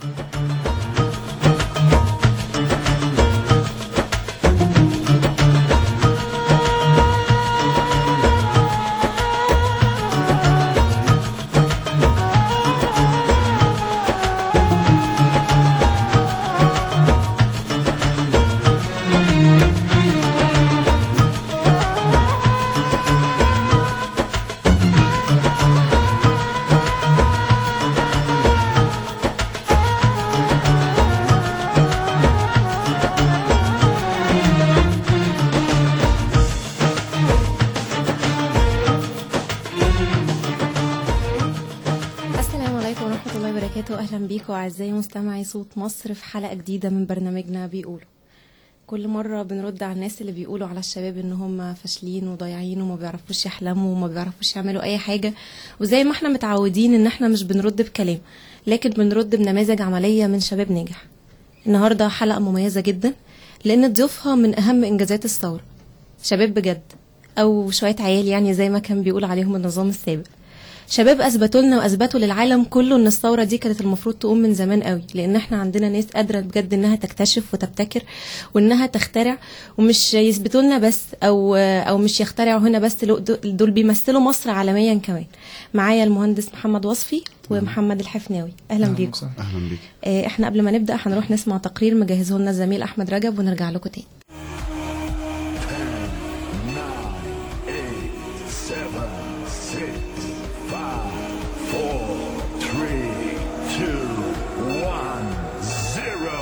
السلام عليكم ورحمة الله وبركاته أهلا بيكم أعزائي مستمعي صوت مصر في حلقة جديدة من برنامجنا بيقولوا كل مرة بنرد على الناس اللي بيقولوا على الشباب ان هم فاشلين وضايعين وما بيعرفوش يحلموا وما بيعرفوش يعملوا اي حاجة وزي ما احنا متعودين ان احنا مش بنرد بكلام لكن بنرد بنماذج عملية من شباب ناجح النهاردة حلقة مميزة جدا لان ضيوفها من اهم انجازات الثورة شباب بجد او شوية عيال يعني زي ما كان بيقول عليهم النظام السابق شباب اثبتوا لنا واثبتوا للعالم كله ان الثوره دي كانت المفروض تقوم من زمان قوي لان احنا عندنا ناس قادره بجد انها تكتشف وتبتكر وانها تخترع ومش يثبتوا لنا بس او او مش يخترعوا هنا بس لو- دول بيمثلوا مصر عالميا كمان معايا المهندس محمد وصفي ومحمد الحفناوي اهلا بيكم اهلا بيك آه، احنا قبل ما نبدا هنروح نسمع تقرير مجهزه لنا الزميل احمد رجب ونرجع لكم تاني seven, six, five, four, three, two, one, zero.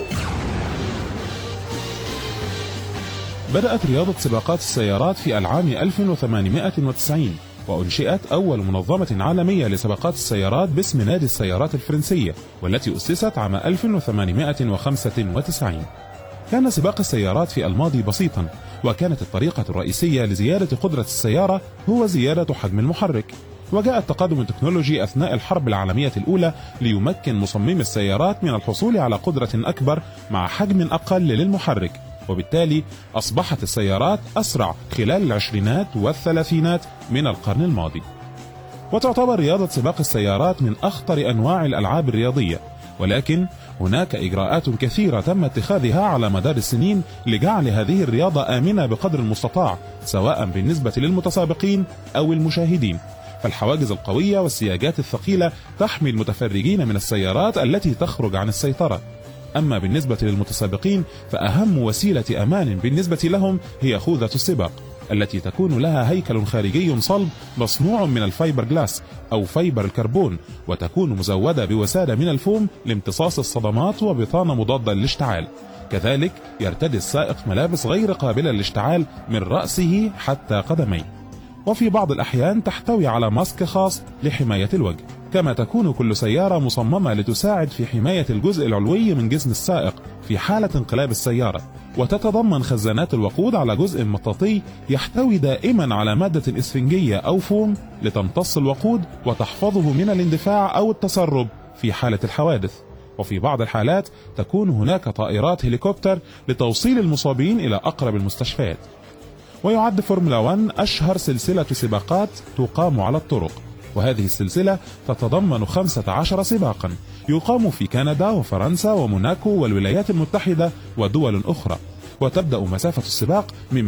بدأت رياضة سباقات السيارات في العام 1890 وأنشئت أول منظمة عالمية لسباقات السيارات باسم نادي السيارات الفرنسية والتي أسست عام 1895 كان سباق السيارات في الماضي بسيطا وكانت الطريقة الرئيسية لزيادة قدرة السيارة هو زيادة حجم المحرك وجاء التقدم التكنولوجي أثناء الحرب العالمية الأولى ليمكن مصممي السيارات من الحصول على قدرة أكبر مع حجم أقل للمحرك وبالتالي أصبحت السيارات أسرع خلال العشرينات والثلاثينات من القرن الماضي وتعتبر رياضة سباق السيارات من أخطر أنواع الألعاب الرياضية ولكن هناك إجراءات كثيرة تم اتخاذها على مدار السنين لجعل هذه الرياضة آمنة بقدر المستطاع سواء بالنسبة للمتسابقين أو المشاهدين فالحواجز القوية والسياجات الثقيلة تحمي المتفرجين من السيارات التي تخرج عن السيطرة أما بالنسبة للمتسابقين فأهم وسيلة أمان بالنسبة لهم هي خوذة السباق التي تكون لها هيكل خارجي صلب مصنوع من الفايبر جلاس أو فايبر الكربون وتكون مزودة بوسادة من الفوم لامتصاص الصدمات وبطانة مضادة للاشتعال كذلك يرتدي السائق ملابس غير قابلة للاشتعال من رأسه حتى قدميه وفي بعض الأحيان تحتوي على ماسك خاص لحماية الوجه كما تكون كل سيارة مصممة لتساعد في حماية الجزء العلوي من جسم السائق في حالة انقلاب السيارة وتتضمن خزانات الوقود على جزء مطاطي يحتوي دائما على مادة إسفنجية أو فوم لتمتص الوقود وتحفظه من الاندفاع أو التسرب في حالة الحوادث وفي بعض الحالات تكون هناك طائرات هليكوبتر لتوصيل المصابين إلى أقرب المستشفيات ويعد فورمولا 1 أشهر سلسلة سباقات تقام على الطرق وهذه السلسلة تتضمن 15 سباقا يقام في كندا وفرنسا وموناكو والولايات المتحدة ودول أخرى وتبدأ مسافة السباق من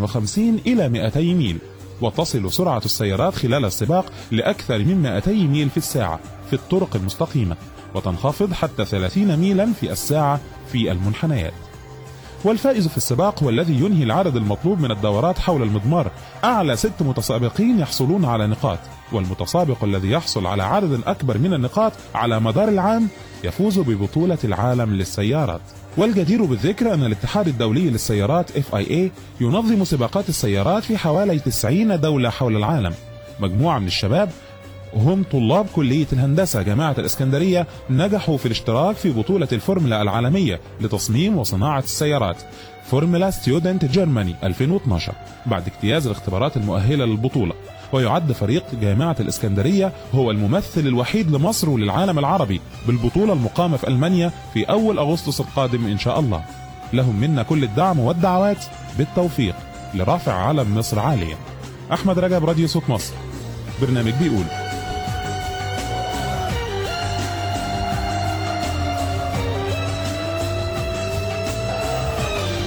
150 إلى 200 ميل وتصل سرعة السيارات خلال السباق لأكثر من 200 ميل في الساعة في الطرق المستقيمة وتنخفض حتى 30 ميلا في الساعة في المنحنيات والفائز في السباق هو الذي ينهي العدد المطلوب من الدورات حول المضمار أعلى ست متسابقين يحصلون على نقاط والمتسابق الذي يحصل على عدد أكبر من النقاط على مدار العام يفوز ببطولة العالم للسيارات والجدير بالذكر أن الاتحاد الدولي للسيارات FIA ينظم سباقات السيارات في حوالي 90 دولة حول العالم مجموعة من الشباب هم طلاب كلية الهندسة جامعة الإسكندرية نجحوا في الاشتراك في بطولة الفورمولا العالمية لتصميم وصناعة السيارات فورمولا ستودنت جيرماني 2012 بعد اجتياز الاختبارات المؤهلة للبطولة ويعد فريق جامعة الإسكندرية هو الممثل الوحيد لمصر وللعالم العربي بالبطولة المقامة في ألمانيا في أول أغسطس القادم إن شاء الله لهم منا كل الدعم والدعوات بالتوفيق لرفع علم مصر عاليا أحمد رجب راديو صوت مصر برنامج بيقول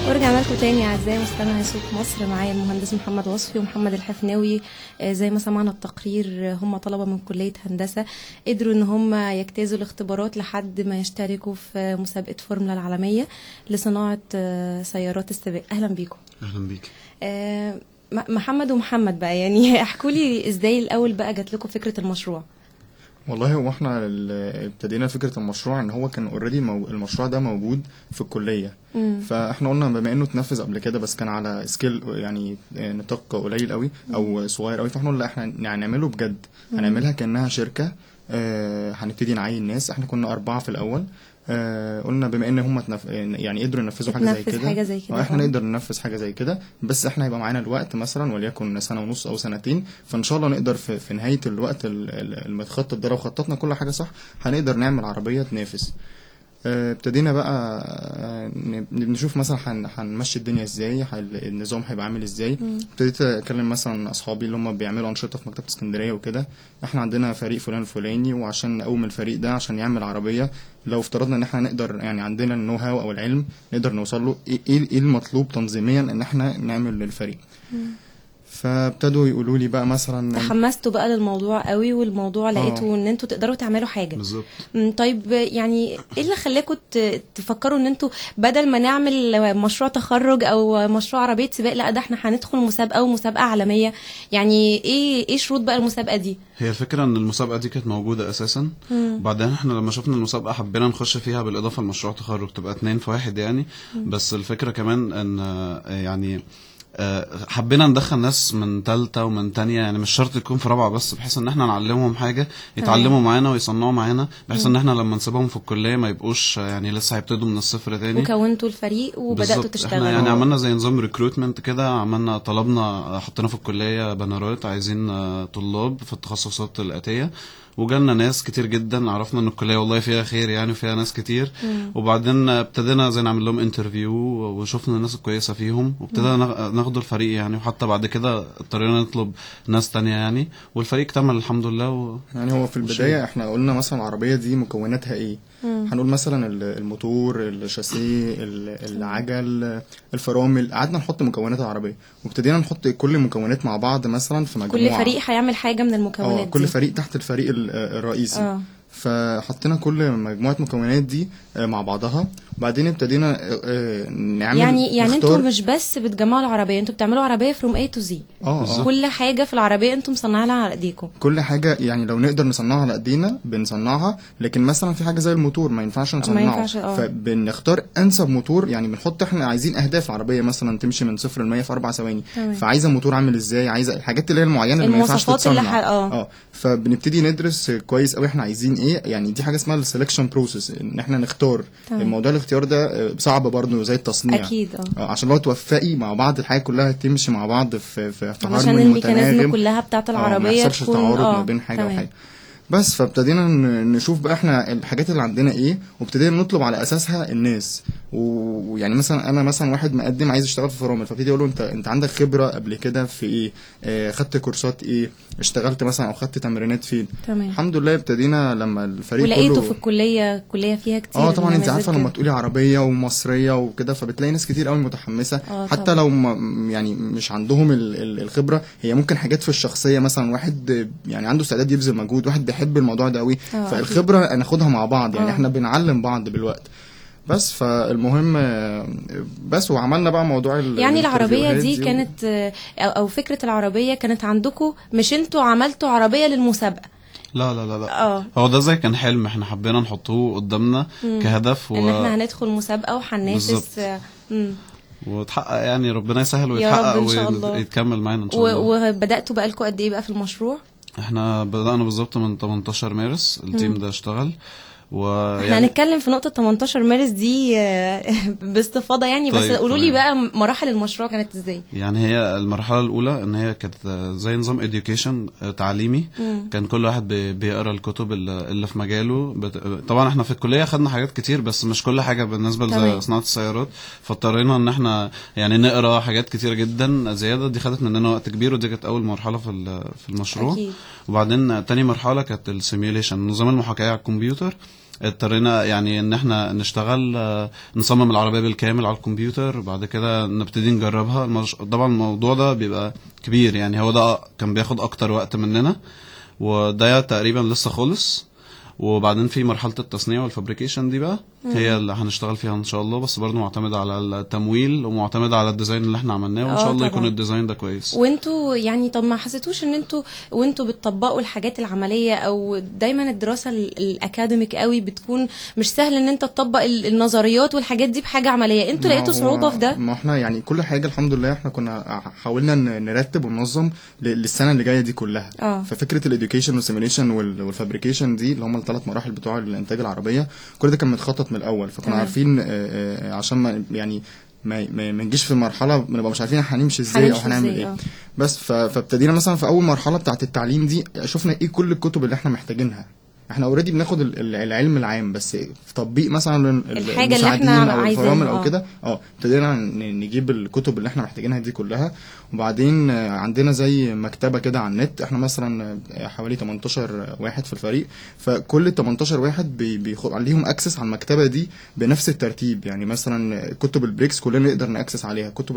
ورجعنا لكم تاني اعزائي مستمعي صوت مصر معايا المهندس محمد وصفي ومحمد الحفناوي آه، زي ما سمعنا التقرير آه، هم طلبه من كليه هندسه قدروا ان هم يجتازوا الاختبارات لحد ما يشتركوا في مسابقه فورمولا العالميه لصناعه آه، سيارات السباق اهلا بيكم اهلا بيك آه، م- محمد ومحمد بقى يعني احكوا لي ازاي الاول بقى جات لكم فكره المشروع والله هو احنا ال- ابتدينا فكرة المشروع ان هو كان اوريدي مو... المشروع ده موجود في الكلية مم. فاحنا قلنا بما انه اتنفذ قبل كده بس كان على سكيل يعني نطاق قليل قوي او صغير قوي فاحنا قلنا لا احنا يعني نعمله بجد هنعملها كانها شركة آه، هنبتدي نعين ناس احنا كنا اربعة في الاول آه قلنا بما ان هم تنف... يعني قدروا ينفذوا حاجه زي تنفذ كده حاجة زي كده، آه، احنا آه. نقدر ننفذ حاجه زي كده بس احنا هيبقى معانا الوقت مثلا وليكن سنه ونص او سنتين فان شاء الله نقدر في, في نهايه الوقت ال- ال- المتخطط ده لو خططنا كل حاجه صح هنقدر نعمل عربيه تنافس آه، ابتدينا بقى آه، ن- نشوف مثلا هن- هنمشي الدنيا ازاي هل- النظام هيبقى عامل ازاي ابتديت اكلم مثلا اصحابي اللي هم بيعملوا انشطه في مكتبه اسكندريه وكده احنا عندنا فريق فلان الفلاني وعشان نقوم الفريق ده عشان يعمل عربيه لو افترضنا ان احنا نقدر يعني عندنا النو هاو او العلم نقدر نوصل له ايه ايه إيه المطلوب تنظيميا ان احنا نعمل للفريق فابتدوا يقولوا لي بقى مثلا تحمستوا بقى للموضوع قوي والموضوع لقيتوا ان انتوا تقدروا تعملوا حاجه بالظبط مم، طيب يعني ايه اللي خلاكم ت- تفكروا ان انتوا بدل ما نعمل مشروع تخرج او مشروع عربيه سباق لا ده احنا هندخل مسابقه ومسابقه عالميه يعني ايه ايه شروط بقى المسابقه دي هي الفكره ان المسابقه دي كانت موجوده اساسا وبعدين احنا لما شفنا المسابقه حبينا نخش فيها بالاضافه لمشروع تخرج تبقى اتنين في واحد يعني بس الفكره كمان ان آه، يعني آه، حبينا ندخل ناس من تالتة ومن تانية يعني مش شرط يكون في رابعة بس بحيث ان احنا نعلمهم حاجة يتعلموا معانا ويصنعوا معانا بحيث ان احنا لما نسيبهم في الكلية ما يبقوش آه، يعني لسه هيبتدوا من الصفر تاني وكونتوا الفريق وبداتوا بالظبط. تشتغلوا احنا يعني عملنا زي نظام ريكروتمنت كده عملنا طلبنا حطينا في الكليه بنرات عايزين آه، طلاب في التخصصات الاتيه وجالنا ناس كتير جدا عرفنا ان الكليه والله فيها خير يعني وفيها ناس كتير وبعدين ابتدينا زي نعمل لهم انترفيو وشفنا الناس الكويسه فيهم وابتدينا ناخ- ناخد الفريق يعني وحتى بعد كده اضطرينا نطلب ناس تانية يعني والفريق اكتمل الحمد لله و... يعني هو في البداية احنا قلنا مثلا العربية دي مكوناتها ايه هنقول مثلا ال- الموتور الشاسيه ال- العجل الفرامل قعدنا نحط مكونات العربية وابتدينا نحط كل المكونات مع بعض مثلا في مجموعة كل فريق هيعمل حاجه من اه المكونات كل دي فريق تحت الفريق ال- الرئيسي اه فحطينا كل مجموعة مكونات دي آه، مع بعضها وبعدين ابتدينا آه، آه، نعمل يعني يعني انتوا نختار- مش بس بتجمعوا العربيه انتوا بتعملوا عربيه فروم اي تو زي اه اه كل حاجه في العربيه انتوا مصنعينها على ايديكم كل حاجة يعني لو نقدر نصنعها على ايدينا بنصنعها لكن مثلا في حاجة زي الموتور ما ينفعش نصنعه ينفعش، اه. فبنختار انسب موتور يعني بنحط احنا عايزين اهداف عربية مثلا تمشي من صفر ل 100 في اربع ثواني تمام. فعايزة موتور عامل ازاي عايزة الحاجات اللي هي المعينة اللي ما ينفعش المواصفات اللي تتصنع ح- اه. اه فبنبتدي ندرس كويس قوي احنا عايزين ايه يعني دي حاجة اسمها السلكشن بروسيس ان احنا نختار تمام. الموضوع الاختيار ده آه، صعب برضه زي التصنيع اكيد اه اه عشان لو توفقي مع بعض الحاجة كلها تمشي مع بعض في في في علشان هارموني الميكانيزم متناغم. كلها بتاعت اه ما العربيه يحصلش تكون تعارض اه ما بين حاجه تمام. وحاجه بس فابتدينا ن- نشوف بقى احنا الحاجات اللي عندنا ايه وابتدينا نطلب على اساسها الناس و- ويعني مثلا انا مثلا واحد مقدم عايز يشتغل في فرامل فابتدي اقول له انت انت عندك خبره قبل كده في ايه آه خدت كورسات ايه اشتغلت مثلا او خدت تمرينات فين تمام الحمد لله ابتدينا لما الفريق ولقيته كله في الكليه الكليه فيها كتير اه طبعا انت نماذج عارفه لما كده. تقولي عربيه ومصريه وكده فبتلاقي ناس كتير قوي متحمسه اه حتى طبعا. لو ما يعني مش عندهم ال- ال- الخبره هي ممكن حاجات في الشخصيه مثلا واحد يعني عنده استعداد يبذل مجهود واحد بيحب الموضوع ده قوي اه، فالخبره ناخدها مع بعض يعني اه. احنا بنعلم بعض بالوقت بس فالمهم آه، بس وعملنا بقى موضوع ال- يعني العربيه الانترفيوهات دي كانت آه، او او فكره العربيه كانت عندكم مش انتوا عملتوا عربيه للمسابقه لا لا لا لا اه هو ده زي كان حلم احنا حبينا نحطوه قدامنا كهدف و... ان احنا هندخل مسابقه وهننافس بالظبط. آه، مم. وتحقق يعني ربنا يسهل يا ويتحقق رب إن شاء الله. ويتكمل معانا ان شاء و- الله وبداتوا بقى لكم قد ايه بقى في المشروع احنا بدأنا بالظبط من 18 مارس التيم ده اشتغل احنا ويعني هنتكلم في نقطه 18 مارس دي آه، باستفاضه يعني بس طيب، قولوا لي تمام. بقى مراحل المشروع كانت ازاي يعني هي المرحلة الأولى إن هي كانت زي نظام education تعليمي كان كل واحد بي- بيقرا الكتب اللي اللي في مجاله بت... طبعا احنا في الكلية خدنا حاجات كتير بس مش كل حاجة بالنسبة تمام. لصناعة السيارات فاضطرينا إن احنا يعني نقرا حاجات كتير جدا زيادة دي خدت مننا وقت كبير ودي كانت أول مرحلة في ال- في المشروع أكيد. وبعدين تاني مرحلة كانت السيميوليشن نظام المحاكاة على الكمبيوتر اضطرينا يعني ان احنا نشتغل آه، نصمم العربيه بالكامل على الكمبيوتر بعد كده نبتدي نجربها المش- طبعا الموضوع ده بيبقى كبير يعني هو ده كان بياخد اكتر وقت مننا وده تقريبا لسه خالص وبعدين في مرحله التصنيع والفابريكيشن دي بقى هي اللي هنشتغل فيها ان شاء الله بس برضه معتمد على التمويل ومعتمد على الديزاين اللي احنا عملناه وان آه شاء الله طبعاً. يكون الديزاين ده كويس وانتوا يعني طب ما حسيتوش ان انتوا وانتوا بتطبقوا الحاجات العمليه او دايما الدراسه ال- الاكاديميك قوي بتكون مش سهل ان انت تطبق ال- النظريات والحاجات دي بحاجه عمليه انتوا ما لقيتوا هو- صعوبه في ده ما احنا يعني كل حاجه الحمد لله احنا كنا حاولنا ن- نرتب وننظم ل- للسنه اللي جايه دي كلها اه. ففكره الاديوكيشن والسيميليشن والفابريكيشن دي اللي هم الثلاث مراحل بتوع الانتاج العربيه كل ده كان متخطط من الاول فكنا تمام. عارفين آه، آه، عشان ما يعني ما ما ما نجيش في مرحله بنبقى مش عارفين هنمشي ازاي او هنمشي هنعمل ازاي، ايه اه. بس ف- فابتدينا مثلا في اول مرحله بتاعه التعليم دي شفنا ايه كل الكتب اللي احنا محتاجينها احنا اوريدي بناخد ال- ال- العلم العام بس في تطبيق مثلا ال- الحاجة اللي احنا المساعدين او عايزينها، الفرامل اه. او كده اه ابتدينا ن- نجيب الكتب اللي احنا محتاجينها دي كلها وبعدين آه، عندنا زي مكتبه كده على النت احنا مثلا آه، حوالي 18 واحد في الفريق فكل ال 18 واحد بي- بياخد عليهم اكسس على المكتبه دي بنفس الترتيب يعني مثلا كتب البريكس كلنا نقدر ناكسس عليها كتب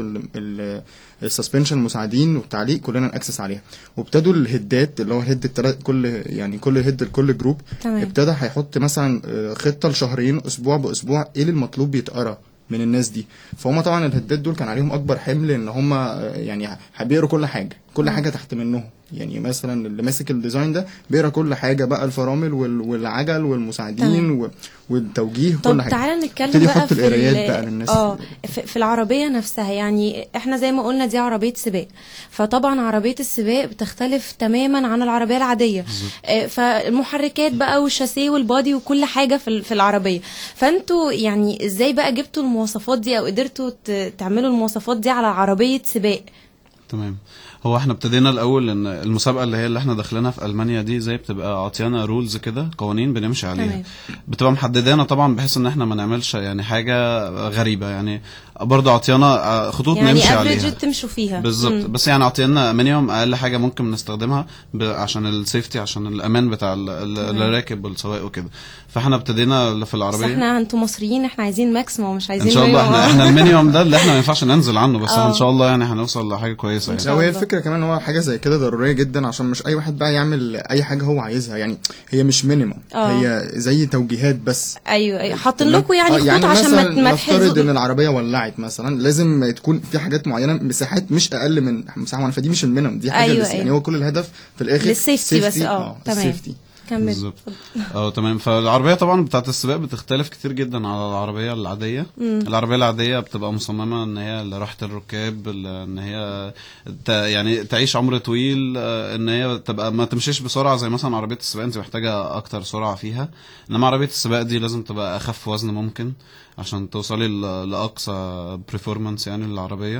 السسبنشن المساعدين والتعليق كلنا ناكسس عليها وابتدوا الهيدات اللي هو هيد التلات كل يعني كل هيد لكل جروب تمام. ابتدى هيحط مثلا آه، خطه لشهرين اسبوع باسبوع ايه اللي المطلوب يتقرا من الناس دي فهم طبعا الهدات دول كان عليهم اكبر حمل ان هم آه، يعني هيبيقروا كل حاجه كل حاجه تحت منهم يعني مثلا اللي ماسك الديزاين ده بيقرا كل حاجه بقى الفرامل وال- والعجل والمساعدين و- والتوجيه طب كل حاجه تعالى نتكلم ابتدي بقى يحط في القرايات ال- بقى للناس اه في, في العربيه نفسها يعني احنا زي ما قلنا دي عربيه سباق فطبعا عربيه السباق بتختلف تماما عن العربيه العاديه آه، فالمحركات بقى والشاسيه والبادي وكل حاجه في ال- في العربيه فانتوا يعني ازاي بقى جبتوا المواصفات دي او قدرتوا ت- تعملوا المواصفات دي على عربيه سباق تمام هو احنا ابتدينا الاول ان المسابقه اللي هي اللي احنا داخلينها في المانيا دي زي بتبقى عطيانا رولز كده قوانين بنمشي عليها تمام. بتبقى محددانا طبعا بحيث ان احنا ما نعملش يعني حاجه غريبه يعني برضه عطيانا آه، خطوط يعني نمشي افريج عليها تمشوا فيها بالظبط مم. بس يعني عطينا مينيمم اقل حاجه ممكن نستخدمها ب... عشان السيفتي عشان الامان بتاع ال- ال- تمام. الراكب والسواق وكده فاحنا ابتدينا في بس العربيه احنا انتوا مصريين احنا عايزين ماكسيموم مش عايزين ان شاء الله مينيموم. احنا احنا المينيمم ده اللي احنا ما ينفعش ننزل عنه بس اه. ان شاء الله يعني هنوصل لحاجه كويسه إن يعني شاء لو هي الله. الفكره كمان هو حاجه زي كده ضروريه جدا عشان مش اي واحد بقى يعمل اي حاجه هو عايزها يعني هي مش مينيمم اه. هي زي توجيهات بس ايوه ايوه حاطين تمام؟ لكم يعني آه، خطوط عشان ما مثلا ما نفترض ان تحزوا العربيه ولعت مثلا لازم تكون في حاجات معينه مساحات مش اقل من مساحه معينه فدي مش المينيمم دي حاجه أيوة، لسه يعني أيوة. هو كل الهدف في الاخر للسيفتي بس، safety، اه، تمام. السيفتي كمل بالظبط اه تمام فالعربيه طبعا بتاعت السباق بتختلف كتير جدا على العربيه العاديه العربيه العاديه بتبقى مصممه ان هي لراحه الركاب ل- ان هي ت... يعني تعيش عمر طويل آه، ان هي تبقى ما تمشيش بسرعه زي مثلا عربيه السباق انت محتاجه اكتر سرعه فيها انما عربيه السباق دي لازم تبقى اخف وزن ممكن عشان توصلي ل- لاقصى بريفورمانس يعني للعربيه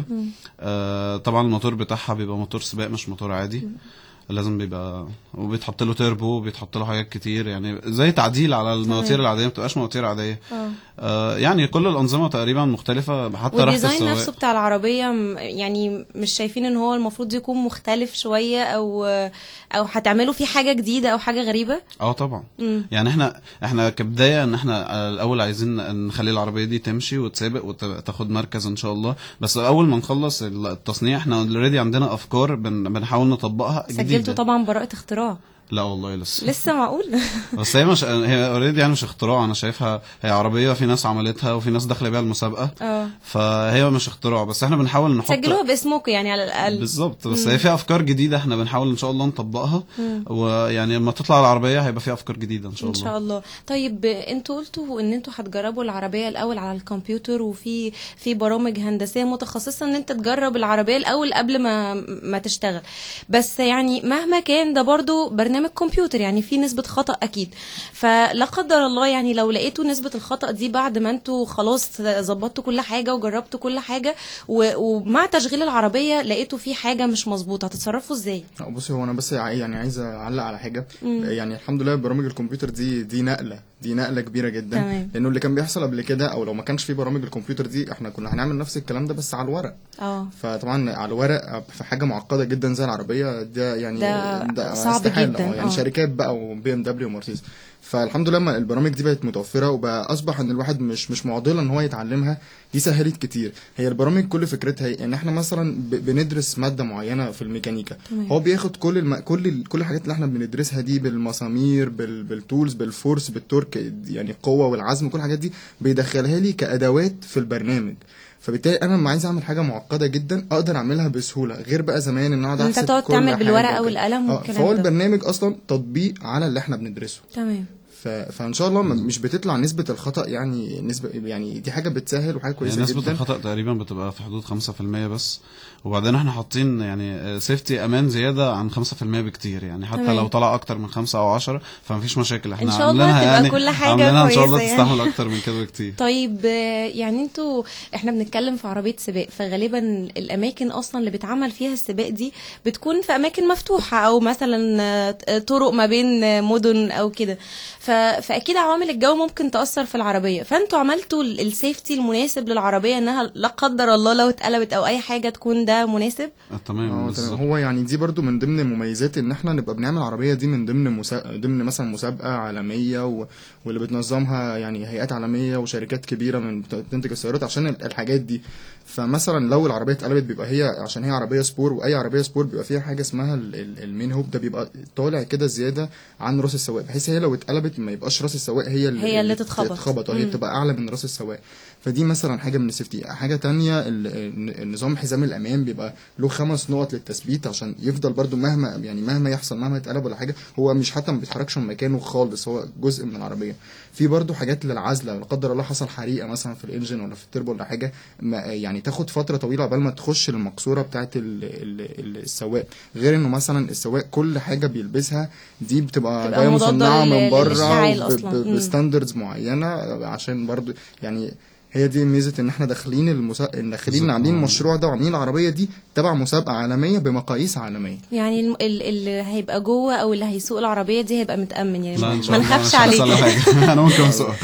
آه طبعا الموتور بتاعها بيبقى موتور سباق مش موتور عادي لازم بيبقى وبيتحط له تيربو وبيتحط له حاجات كتير يعني زي تعديل على المواتير العاديه ما بتبقاش مواتير عاديه اه آه يعني كل الانظمه تقريبا مختلفه حتى راحه والديزاين السواق نفسه بتاع العربية م- يعني مش شايفين ان هو المفروض يكون مختلف شوية او او هتعملوا فيه حاجة جديدة او حاجة غريبة اه طبعا مم. يعني احنا احنا كبدايه ان احنا آه، الاول عايزين نخلي العربيه دي تمشي وتسابق وتاخد مركز ان شاء الله بس اول ما نخلص التصنيع احنا اوريدي عندنا افكار بن بنحاول نطبقها سجلتوا جديده طبعا براءة اختراع لا والله لسه لسه معقول بس هي مش هي اوريدي يعني مش اختراع انا شايفها هي عربيه في ناس عملتها وفي ناس داخله بيها المسابقه اه فهي مش اختراع بس احنا بنحاول نحط سجلوها باسمكم يعني على الاقل بالظبط بس هي فيها افكار جديده احنا بنحاول ان شاء الله نطبقها ويعني لما تطلع العربيه هيبقى فيها افكار جديده ان شاء ان الله شاء الله طيب انتوا قلتوا ان انتوا هتجربوا العربيه الاول على الكمبيوتر وفي في برامج هندسيه متخصصه ان انت تجرب العربيه الاول قبل ما ما تشتغل بس يعني مهما كان ده برضو برنامج كمبيوتر يعني في نسبه خطا اكيد فلا قدر الله يعني لو لقيتوا نسبه الخطا دي بعد ما انتوا خلاص ظبطتوا كل حاجه وجربتوا كل حاجه و- ومع تشغيل العربيه لقيتوا في حاجه مش مظبوطه هتتصرفوا ازاي اه بصي هو انا بس ع- يعني عايز اعلق على حاجه يعني الحمد لله برامج الكمبيوتر دي دي نقله دي نقله كبيره جدا تمام. لانه اللي كان بيحصل قبل كده او لو ما كانش في برامج الكمبيوتر دي احنا كنا هنعمل نفس الكلام ده بس على الورق اه فطبعا على الورق في حاجه معقده جدا زي العربيه ده يعني ده صعب استحالة. جدا، اه يعني اه. شركات بقى وبي ام دبليو ومرسيدس فالحمد لله لما البرامج دي بقت متوفره وبقى اصبح ان الواحد مش مش معضله ان هو يتعلمها دي سهلت كتير هي البرامج كل فكرتها هي ان احنا مثلا ب- بندرس ماده معينه في الميكانيكا تمام. هو بياخد كل الم... كل ال... كل الحاجات اللي احنا بندرسها دي بالمسامير بال... بالتولز بالفورس بالتورك يعني القوه والعزم كل الحاجات دي بيدخلها لي كادوات في البرنامج فبالتالي انا لما عايز اعمل حاجه معقده جدا اقدر اعملها بسهوله غير بقى زمان ان اقعد انت احسب تقعد كل تعمل حاجة بالورقة وكده. والقلم اه والكلام فهو ده. البرنامج اصلا تطبيق على اللي احنا بندرسه تمام ف... فان شاء الله م- مش بتطلع نسبه الخطا يعني نسبه يعني دي حاجه بتسهل وحاجه يعني كويسه نسبة جدا الخطأ تقريبا بتبقى في حدود 5% بس وبعدين احنا حاطين يعني سيفتي امان زيادة عن 5% بكتير يعني حتى تمام. لو طلع اكتر من 5 او 10 فمفيش مشاكل احنا إن شاء الله عاملينها تبقى يعني كل حاجة عاملينها ان شاء الله كويسة يعني. تستحمل اكتر من كده بكتير طيب آه، يعني انتوا احنا بنتكلم في عربية سباق فغالبا الاماكن اصلا اللي بيتعمل فيها السباق دي بتكون في اماكن مفتوحة او مثلا آه، طرق ما بين آه، مدن او كده ف... فاكيد عوامل الجو ممكن تأثر في العربية فانتوا عملتوا ال- السيفتي المناسب للعربية انها لا قدر الله لو اتقلبت او اي حاجة تكون ده مناسب آه، تمام اه بالظبط. تمام هو يعني دي برضو من ضمن مميزات ان احنا نبقى بنعمل العربيه دي من ضمن مسا... ضمن مثلا مسابقه عالميه و... واللي بتنظمها يعني هيئات عالميه وشركات كبيره من بت- بتنتج السيارات عشان ال- الحاجات دي فمثلا لو العربيه اتقلبت بيبقى هي عشان هي عربيه سبور واي عربيه سبور بيبقى فيها حاجه اسمها ال- ال- المين هوب ده بيبقى طالع كده زياده عن راس السواق بحيث هي لو اتقلبت ما يبقاش راس السواق هي اللي هي اللي تتخبط. تتخبط وهي مم. بتبقى اعلى من راس السواق فدي مثلا حاجه من السيفتي حاجه تانية ال- ال- النظام حزام الامان بيبقى له خمس نقط للتثبيت عشان يفضل برضو مهما يعني مهما يحصل مهما يتقلب ولا حاجه هو مش حتى ما بيتحركش من مكانه خالص هو جزء من العربيه في برضو حاجات للعزله لا قدر الله حصل حريقه مثلا في الانجن ولا في التربو ولا حاجه ما يعني تاخد فتره طويله عقبال ما تخش المقصوره بتاعه ال- ال- ال- السواق غير انه مثلا السواق كل حاجه بيلبسها دي بتبقى بتبقى جايه مضادة مصنعه لل- من بره للاشتعال وب- أصلاً. ب- مم. بستاندردز معينه عشان برضو يعني هي دي ميزه ان احنا داخلين المسا... داخلين بالظبط. عاملين المشروع ده وعاملين العربيه دي تبع مسابقه عالميه بمقاييس عالميه يعني الم- ال- اللي هيبقى جوه او اللي هيسوق العربية دي هيبقى متأمن يعني لا ما ان شاء ما الله نخافش مش هيحصل له عليه حاجة. انا ممكن اسوقها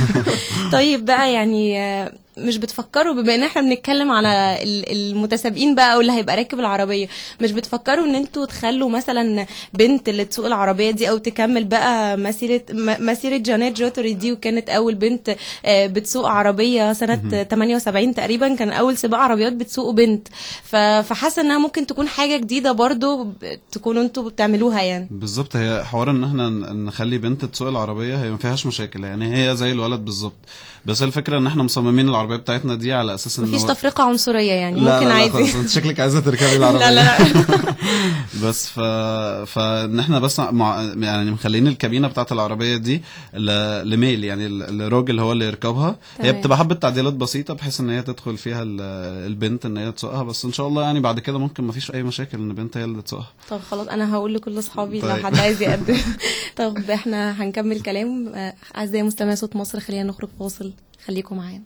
طيب بقى يعني آه، مش بتفكروا بما ان احنا بنتكلم على ال- المتسابقين بقى واللي هيبقى راكب العربيه مش بتفكروا ان انتوا تخلوا مثلا بنت اللي تسوق العربيه دي او تكمل بقى مسيره م- مسيره جانيت جوتري دي وكانت اول بنت آه، بتسوق عربيه سنه 78 تقريبا كان اول سباق عربيات بتسوقه بنت ف- فحاسه انها ممكن تكون حاجه جديده برضو ب- تكونوا انتوا بتعملوها يعني بالظبط هي حوار ان احنا ن- نخلي بنت تسوق العربيه هي ما فيهاش مشاكل يعني هي زي الولد بالظبط بس الفكره ان احنا مصممين العربيه بتاعتنا دي على اساس ان مفيش هو- تفرقه عنصريه يعني لا ممكن لا لا عادي خلاص انت شكلك عايزه تركبي العربيه لا لا لا بس ف... فان احنا بس مع... يعني مخلين الكابينه بتاعت العربيه دي ل... لميل يعني ال- الراجل هو اللي يركبها هي تمام. بتبقى حبه تعديلات بسيطه بحيث ان هي تدخل فيها ال... البنت ان هي تسوقها بس ان شاء الله يعني بعد كده ممكن ما فيش اي مشاكل ان بنت هي اللي تسوقها طب خلاص انا هقول لكل اصحابي لو طيب. حد عايز يقدم طب احنا هنكمل كلام آه، اعزائي مستمعي صوت مصر خلينا نخرج فاصل خليكم معانا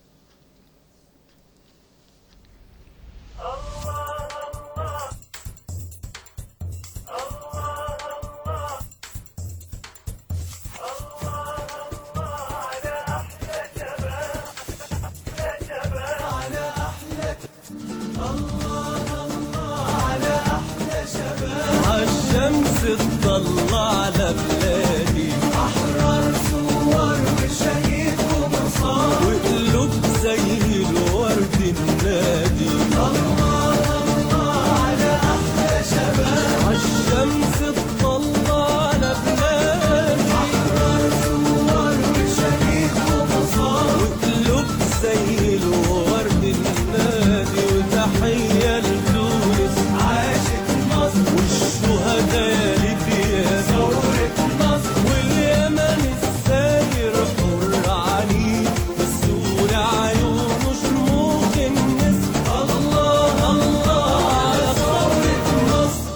عالشمس تطلع على بلادي احرار صور وشهيد ومصاب وقلوب زي الورد النادي الله الله على احلى شباب عالشمس تطلع على بلادي احرار صور وشهيد ومصاب وقلوب زي الورد النادي وتحية لتونس عاشت مصر والشهداء اللي فيها ثورة مصر واليمن الساير حر عليه السور عيونه شموخ النسر الله الله على ثورة مصر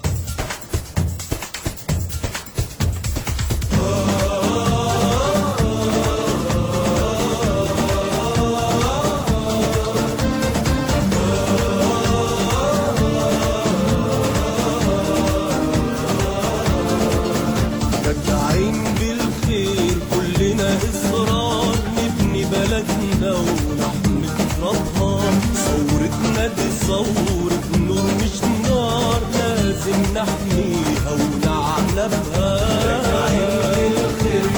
راجعين بالخير كلنا إصرار نبني بلدنا ونحمي ترابها ثورتنا دي ثورة نور مش نار لازم نحميها ونعلى بها راجعين بالخير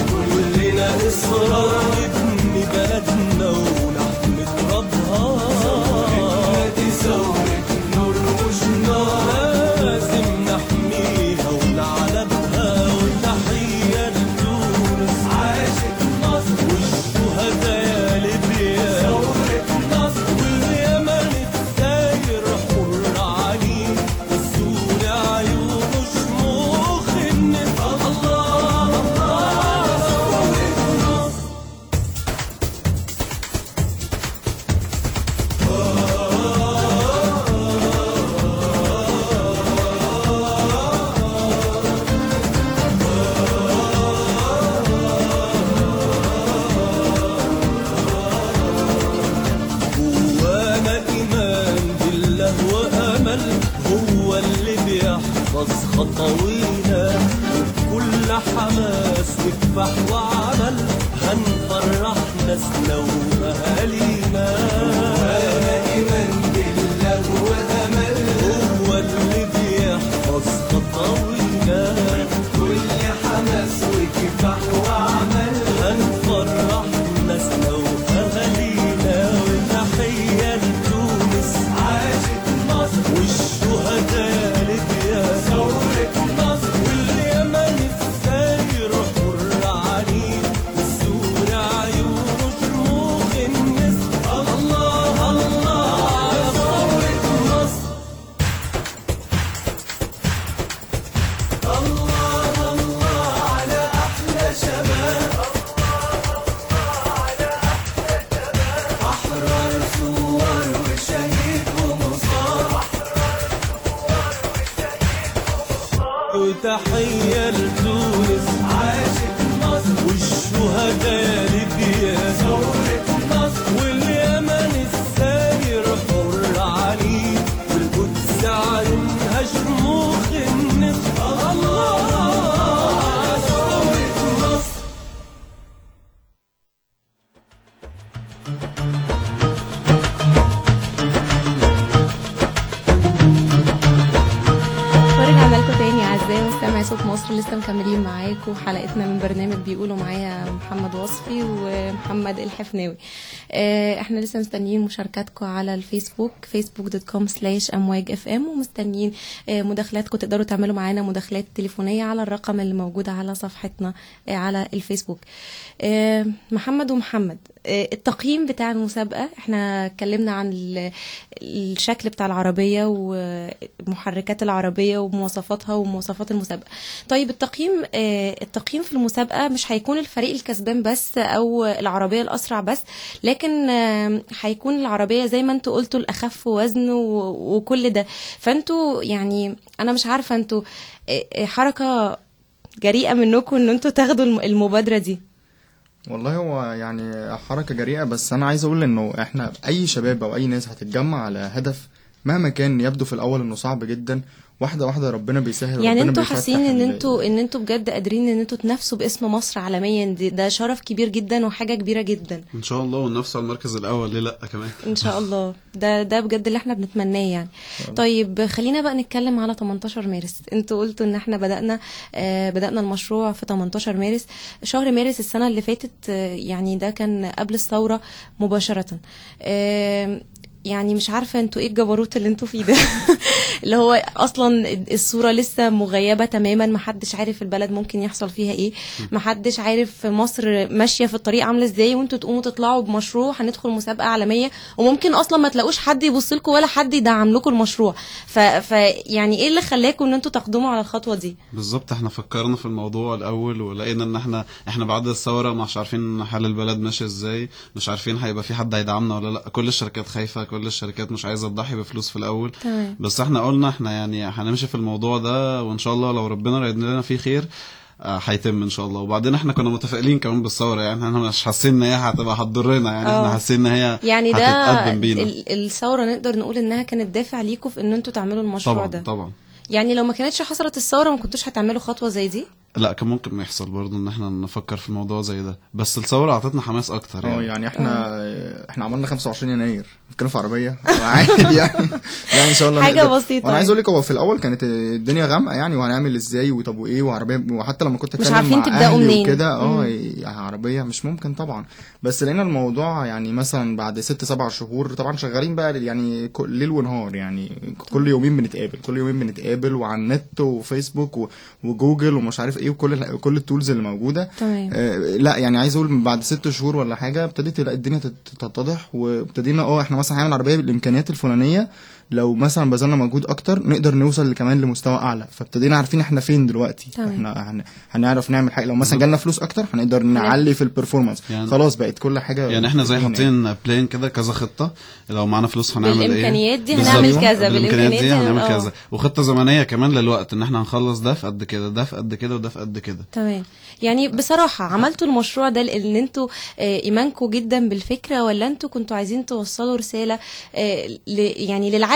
يحفظ خطوينا وبكل حماس وكفاح وعمل هنفرح ناسنا واهالينا ايمان بالله وامل هو اللي بيحفظ خطوينا كل حماس وكفاح وعمل هنفرح ناسنا واهالينا وتحيه لتونس عاشت مصر والشهداء ليبيا ثورة مصر واليمن الساير حر عنيد والسور عيونه شموخ النسر الله الله على ثورة مصر الله الله على أحلى شباب أحرار صور وشهيد ومصاب وتحية لتونس عاشت مصر والشهداء ليبيا ثورة مصر واليمن الساير حر عنيد والقدس عنها شموخ النسر الله على ثورة مصر ورجعنا لكم تاني اعزائي مستمعي صوت مصر لسه مكملين معاكم حلقتنا من برنامج بيقولوا معايا محمد وصفي ومحمد الحفناوي آه، احنا لسه مستنيين مشاركاتكم على الفيسبوك فيسبوك دوت كوم سلاش امواج اف ام ومستنيين آه، مداخلاتكم تقدروا تعملوا معانا مداخلات تليفونيه على الرقم اللي موجود على صفحتنا آه، على الفيسبوك آه، محمد ومحمد آه، التقييم بتاع المسابقه احنا اتكلمنا عن ال- الشكل بتاع العربيه ومحركات العربيه ومواصفاتها ومواصفات المسابقه طيب التقييم آه، التقييم في المسابقه مش هيكون الفريق الكسبان بس او العربيه الاسرع بس لكن آه، هيكون العربيه زي ما انتوا قلتوا الاخف وزن و- وكل ده فانتوا يعني انا مش عارفه انتوا آه، آه، حركه جريئه منكم ان انتوا تاخدوا الم- المبادره دي والله هو يعني حركة جريئة بس أنا عايز أقول إنه إحنا أي شباب أو أي ناس هتتجمع على هدف مهما كان يبدو في الأول إنه صعب جدا واحدة واحدة ربنا بيسهل يعني ربنا انتوا بيفتح حاسين ان ال- انتوا ان انتوا بجد قادرين ان انتوا تنافسوا باسم مصر عالميا دي ده شرف كبير جدا وحاجه كبيره جدا ان شاء الله وننافس على المركز الاول ليه لا كمان ان شاء الله ده ده بجد اللي احنا بنتمناه يعني طيب خلينا بقى نتكلم على 18 مارس انتوا قلتوا ان احنا بدأنا آه بدأنا المشروع في 18 مارس شهر مارس السنة اللي فاتت آه يعني ده كان قبل الثورة مباشرة آه يعني مش عارفة انتوا ايه الجبروت اللي انتوا فيه ده اللي هو اصلا الصورة لسه مغيبة تماما محدش عارف البلد ممكن يحصل فيها ايه محدش عارف مصر ماشية في الطريق عاملة ازاي وانتوا تقوموا تطلعوا بمشروع هندخل مسابقة عالمية وممكن اصلا ما تلاقوش حد يبص لكم ولا حد يدعم لكم المشروع ف... ف يعني ايه اللي خلاكم ان انتوا تقدموا على الخطوة دي بالظبط احنا فكرنا في الموضوع الاول ولقينا ان احنا احنا بعد الثوره مش عارفين حال البلد ماشي ازاي مش عارفين هيبقى في حد هيدعمنا ولا لا كل الشركات خايفه كل الشركات مش عايزه تضحي بفلوس في الاول تمام. بس احنا قلنا احنا يعني هنمشي في الموضوع ده وان شاء الله لو ربنا رايد لنا فيه خير آه، هيتم ان شاء الله وبعدين احنا كنا متفائلين كمان بالثوره يعني احنا مش حاسين ان هي هتبقى هتضرنا يعني اه. احنا حاسين ان هي يعني ده هتتقدم بينا ال- الثورة نقدر نقول انها كانت دافع ليكم في ان انتوا تعملوا المشروع طبعا ده طبعا يعني لو ما كانتش حصلت الثورة ما كنتوش هتعملوا خطوة زي دي لا كان ممكن ما يحصل برضه ان احنا نفكر في الموضوع زي ده بس الثوره اعطتنا حماس اكتر اه يعني يعني احنا احنا عملنا 25 يناير بنتكلم في عربيه عادي يعني يعني ان شاء الله حاجة نقدر. بسيطة وانا عايز يعني. اقول لك هو في الاول كانت الدنيا غامقه يعني وهنعمل ازاي وطب وايه وعربيه وحتى لما كنت مش اتكلم عارفين مع تبدأوا أهلي منين. وكده اه مم. إيه، عربيه مش ممكن طبعا بس لقينا الموضوع يعني مثلا بعد ست سبع شهور طبعا شغالين بقى يعني كل- ليل ونهار يعني كل يومين بنتقابل كل يومين بنتقابل وعلى النت وفيسبوك و- وجوجل ومش عارف ايه وكل ال- كل التولز اللي موجوده تمام. آه، لا يعني عايز اقول من بعد ست شهور ولا حاجه ابتديت لا الدنيا تت- تتضح وابتدينا اه احنا مثلا هنعمل عربيه بالامكانيات الفلانيه لو مثلا بذلنا مجهود اكتر نقدر نوصل كمان لمستوى اعلى فابتدينا عارفين احنا فين دلوقتي تمام. احنا هن... هنعرف نعمل حاجه لو مثلا جالنا فلوس اكتر هنقدر نعلي في البرفورمانس يعني- خلاص بقت كل حاجه يعني احنا زي هنا. حاطين بلان كده كذا خطه لو معانا فلوس هنعمل ايه بالإمكانيات دي بالظبط. هنعمل كذا، بالامكانيات بالإمكانيات دي دي هنعمل اه. كذا وخطه زمنيه كمان للوقت ان احنا هنخلص ده في قد كده ده في قد كده وده في قد كده تمام يعني بصراحة عملتوا المشروع ده لان انتوا آه، ايمانكم جدا بالفكرة ولا انتوا كنتوا عايزين توصلوا رسالة آه، ل- يعني للعالم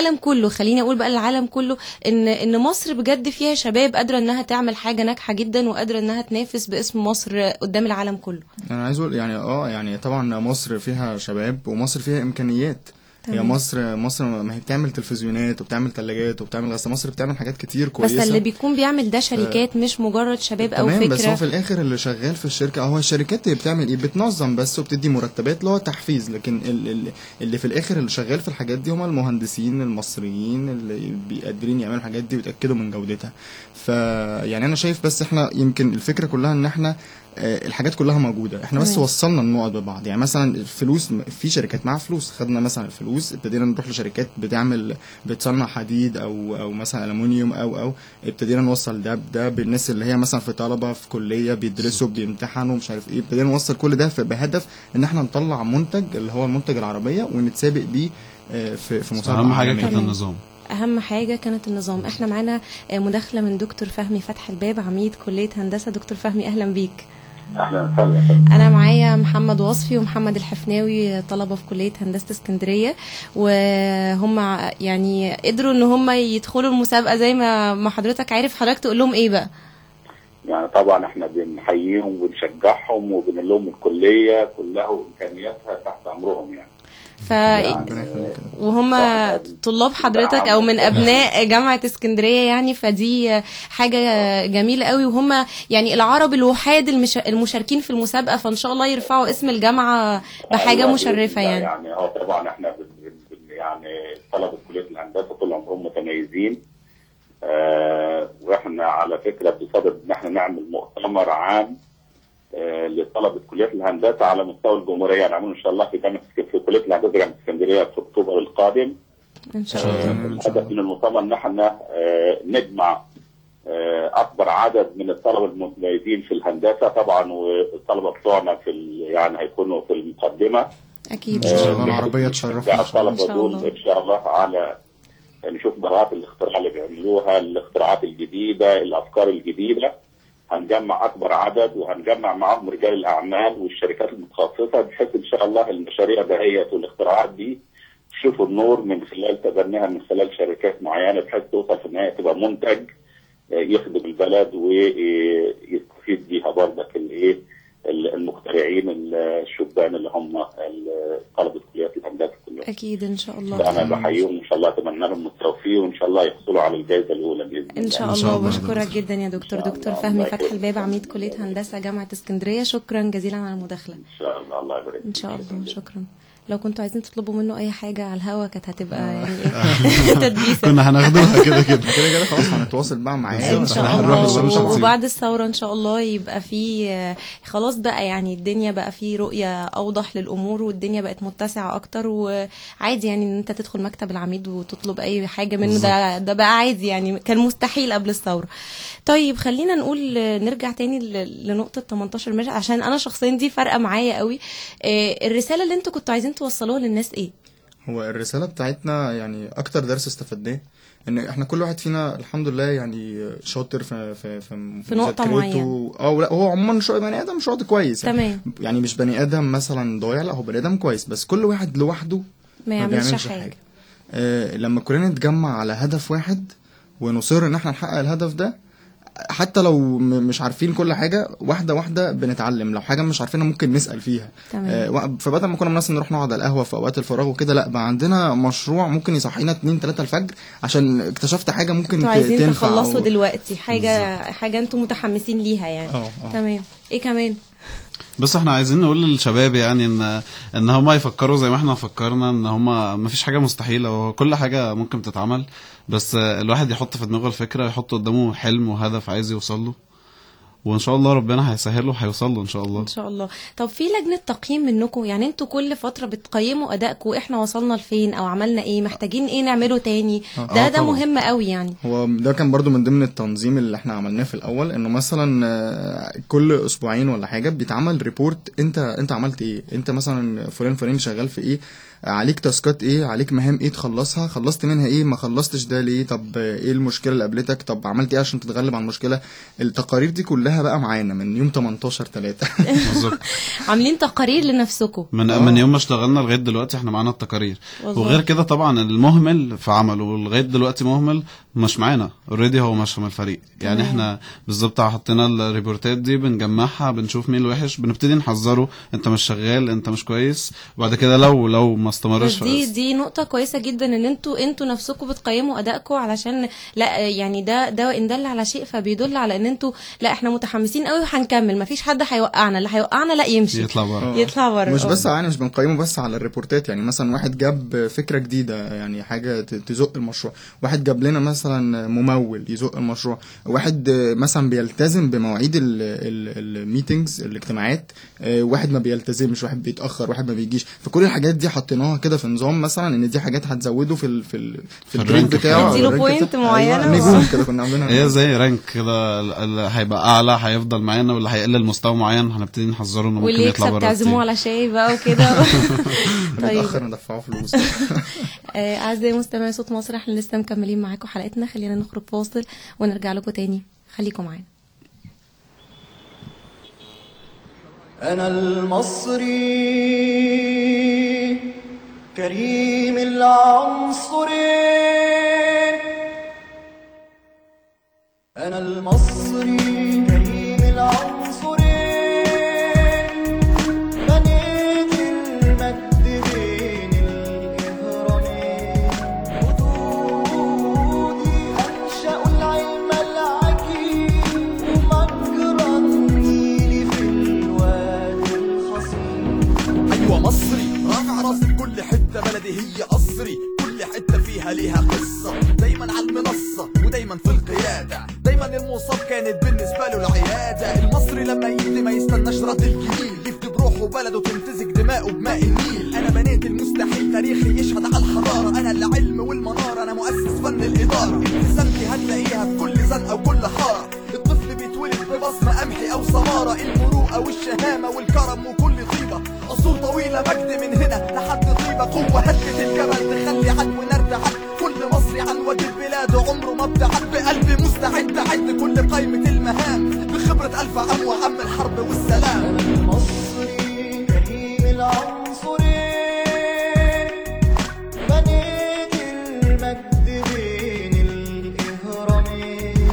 للعالم كله خليني اقول بقى للعالم كله ان ان مصر بجد فيها شباب قادره انها تعمل حاجه ناجحه جدا وقادره انها تنافس باسم مصر قدام العالم كله انا عايز اقول يعني اه يعني طبعا مصر فيها شباب ومصر فيها امكانيات هي تمام. مصر مصر ما هي بتعمل تلفزيونات وبتعمل ثلاجات وبتعمل غسالة مصر بتعمل حاجات كتير بس كويسه اللي بيكون بيعمل ده شركات مش مجرد شباب او تمام بس هو فكره في الاخر اللي شغال في الشركه هو الشركات اللي بتعمل ايه بتنظم بس وبتدي مرتبات اللي هو تحفيز لكن ال- ال- اللي في الاخر اللي شغال في الحاجات دي هم المهندسين المصريين اللي بيقدرين يعملوا الحاجات دي ويتاكدوا من جودتها ف يعني انا شايف بس احنا يمكن الفكره كلها ان احنا آه، الحاجات كلها موجوده احنا بس تمام. وصلنا النقط ببعض يعني مثلا الفلوس في شركات معاها فلوس خدنا مثلا الفلوس ابتدينا نروح لشركات بتعمل بتصنع حديد او او مثلا الومنيوم او او ابتدينا نوصل ده بده بالناس اللي هي مثلا في طلبه في كليه بيدرسوا بيمتحنوا مش عارف ايه ابتدينا نوصل كل ده في- بهدف ان احنا نطلع منتج اللي هو المنتج العربيه ونتسابق بيه آه، في في مسابقه اهم حاجه عالمية. كانت تمام. النظام اهم حاجه كانت النظام احنا معانا آه، مداخله من دكتور فهمي فتح الباب عميد كليه هندسه دكتور فهمي اهلا بيك اهلا وسهلا انا معايا محمد وصفي ومحمد الحفناوي طلبه في كليه هندسه اسكندريه وهم ع- يعني قدروا ان هم يدخلوا المسابقه زي ما ما حضرتك عارف حضرتك تقول لهم ايه بقى يعني طبعا احنا بنحييهم وبنشجعهم وبنقول لهم الكليه كلها وامكانياتها تحت امرهم يعني ف ربنا يخليك. وهم طلاب حضرتك او من ابناء جامعه اسكندريه يعني فدي حاجه جميله قوي وهم يعني العرب الوحاد المش... المشاركين في المسابقه فان شاء الله يرفعوا اسم الجامعه بحاجه الله مشرفه بإذن الله يعني يعني اه طبعا احنا بن- بن- بن- يعني طلبه كليه الهندسه طول عمرهم متميزين آه واحنا على فكره بصدد ان احنا نعمل مؤتمر عام آه لطلبه كليه الهندسه على مستوى الجمهوريه هنعمله ان شاء الله في جامعه في كليه الهندسه جامعه اسكندريه في اكتوبر القادم ان شاء الله الهدف من المؤتمر ان احنا آه، نجمع آه، اكبر عدد من الطلبه المتميزين في الهندسه طبعا والطلبه بتوعنا في ال- يعني هيكونوا في المقدمه اكيد إن شاء آه، الله العربية تشرفنا نشجع إن شاء الله. الطلبه إن شاء دول الله. ان شاء الله على نشوف براءات الاختراع اللي بيعملوها الاختراعات الجديده الافكار الجديده هنجمع اكبر عدد وهنجمع معاهم رجال الاعمال والشركات المتخصصه بحيث ان شاء الله المشاريع دهيت والاختراعات دي تشوفوا النور من خلال تبنيها من خلال شركات معينه بحيث توصل في النهايه تبقى منتج آه، يخدم البلد ويستفيد بيها برضك الايه المخترعين الشبان اللي هم ال- طلبه كليات الهندسه كلهم. اكيد ان شاء الله انا بحييهم ان شاء الله اتمنى لهم التوفيق وان شاء الله يحصلوا على الجائزه الاولى باذن الله. ان شاء إن شاء الله الله. بشكرك جدا يا دكتور إن شاء دكتور الله. فهمي الله فتح يكرمك. الباب عميد كليه هندسه جامعه اسكندريه شكرا جزيلا على المداخله ان شاء الله الله يبارك ان شاء فيك. الله شكرا لو كنتوا عايزين تطلبوا منه اي حاجه على الهوا كانت هتبقى يعني ايه تدبيسه كنا هناخدوها كده كده كده كده خلاص هنتواصل بقى معاه ان شاء إحنا هنروح الله الشمس و- هتصير. وبعد الثوره ان شاء الله يبقى في آه، خلاص بقى يعني الدنيا بقى في رؤيه اوضح للامور والدنيا بقت متسعه اكتر وعادي يعني ان انت تدخل مكتب العميد وتطلب اي حاجه منه ده ده بقى عادي يعني كان مستحيل قبل الثوره طيب خلينا نقول آه، نرجع تاني ل- لنقطه 18 مارس عشان انا شخصيا دي فارقه معايا قوي آه، الرساله اللي انتوا كنتوا عايزين توصلوها للناس ايه هو الرسالة بتاعتنا يعني أكتر درس استفدناه إن إحنا كل واحد فينا الحمد لله يعني شاطر في في في, في نقطة مذاكرته. معينة. اه لا هو عموما شو بني آدم شاطر كويس يعني. تمام. يعني مش بني آدم مثلا ضايع لا هو بني آدم كويس بس كل واحد لوحده ما يعملش حاجة. آه لما كلنا نتجمع على هدف واحد ونصر إن إحنا نحقق الهدف ده حتى لو م- مش عارفين كل حاجة واحدة واحدة بنتعلم لو حاجة مش عارفينها ممكن نسأل فيها تمام. آه، وق- فبدل ما كنا مثلا نروح نقعد على القهوه في اوقات الفراغ وكده لا بقى عندنا مشروع ممكن يصحينا 2 3 الفجر عشان اكتشفت حاجه ممكن انتوا ت- عايزين تنفع تخلصوا أو- دلوقتي حاجه حاجه انتوا متحمسين ليها يعني اه اه تمام ايه كمان بس احنا عايزين نقول للشباب يعني ان ان هم يفكروا زي ما احنا فكرنا ان هم ما فيش حاجه مستحيله وهو كل حاجه ممكن تتعمل بس الواحد يحط في دماغه الفكره يحط قدامه حلم وهدف عايز يوصل له وان شاء الله ربنا هيسهله وهيوصل له ان شاء الله ان شاء الله طب في لجنه تقييم منكم يعني انتوا كل فتره بتقيموا ادائكم احنا وصلنا لفين او عملنا ايه محتاجين ايه نعمله تاني ده آه ده طبعا. مهم قوي يعني هو ده كان برضو من ضمن التنظيم اللي احنا عملناه في الاول انه مثلا آه، كل اسبوعين ولا حاجه بيتعمل ريبورت انت انت عملت ايه انت مثلا فلان فلان شغال في ايه عليك تاسكات ايه عليك مهام ايه تخلصها خلصت منها ايه ما خلصتش ده ليه طب آه، ايه المشكله اللي قابلتك طب عملت ايه عشان تتغلب على المشكله التقارير دي كلها كلها بقى معانا من يوم 18 3 بالظبط عاملين تقارير لنفسكم من من يوم ما اشتغلنا لغايه دلوقتي احنا معانا التقارير والله. وغير كده طبعا المهمل في عمله لغايه دلوقتي مهمل مش معانا اوريدي هو مش من الفريق يعني تمام. احنا بالظبط حطينا الريبورتات دي بنجمعها بنشوف مين الوحش بنبتدي نحذره انت مش شغال انت مش كويس وبعد كده لو لو ما استمرش بس دي دي نقطة كويسة جدا ان انتوا انتوا نفسكم بتقيموا ادائكم علشان لا يعني ده ده ان دل على شيء فبيدل على ان انتوا لا احنا متحمسين قوي وهنكمل مفيش حد هيوقعنا اللي هيوقعنا لا يمشي يطلع بره يطلع بره مش آه. بس يعني مش بنقيمه بس على الريبورتات يعني مثلا واحد جاب فكره جديده يعني حاجه ت- تزق المشروع واحد جاب لنا مثلا ممول يزق المشروع واحد آه، مثلا بيلتزم بمواعيد الميتنجز الاجتماعات آه، واحد ما بيلتزمش واحد بيتاخر واحد ما بيجيش فكل الحاجات دي حطيناها كده في نظام مثلا ان دي حاجات هتزوده في ال في ال في الجريد الرانك بتاعه أو تديله الرانك point بتاعه. معينة أيوة، و- نجوم كده كنا عاملينها هي زي رانك كده اللي هيبقى اعلى هيفضل معانا واللي هيقلل مستوى معين هنبتدي نحذره انه ممكن واللي يطلع يكسب بره تعزموه التيم. على شاي بقى وكده طيب نتاخر ندفعه فلوس آه، اعزائي مستمعي صوت مصر احنا لسه مكملين معاكم حلقتنا خلينا نخرج فاصل ونرجع لكم تاني خليكم معانا أنا المصري كريم العنصري أنا المصري كريم العنصري بنيت المجد بين الإهرامين خدودي أنشأوا العلم العجيب ومجرى النيل في الوادي الخصيب ايوه مصري رافع راسي بكل حته بلدي هي قصري كل حته فيها ليها قصه دايما على المنصه ودايما في القياده دايما المصاب كانت بالنسبه له العياده المصري لما يجي ما يستناش رد الجميل يفدي بروحه بلده تمتزج دماؤه بماء النيل انا بنيت المستحيل تاريخي يشهد على الحضاره انا العلم والمناره انا مؤسس فن الاداره ابتسامتي هتلاقيها في كل زنقه وكل حاره الطفل بيتولد ببصمه قمحي او سماره المروءه والشهامه والكرم وكل طيبه اصول طويله مجد من هنا لحد طيبه قوه هدت الجبل تخلي عدو نرتعد كل مصري عن وجه بلاده عمره ما ابتعد بقلبي مستعد اعد كل قائمه المهام بخبره الف عام وعم الحرب والسلام أنا المصري كريم العنصري بنيت المجد بين الإهرامين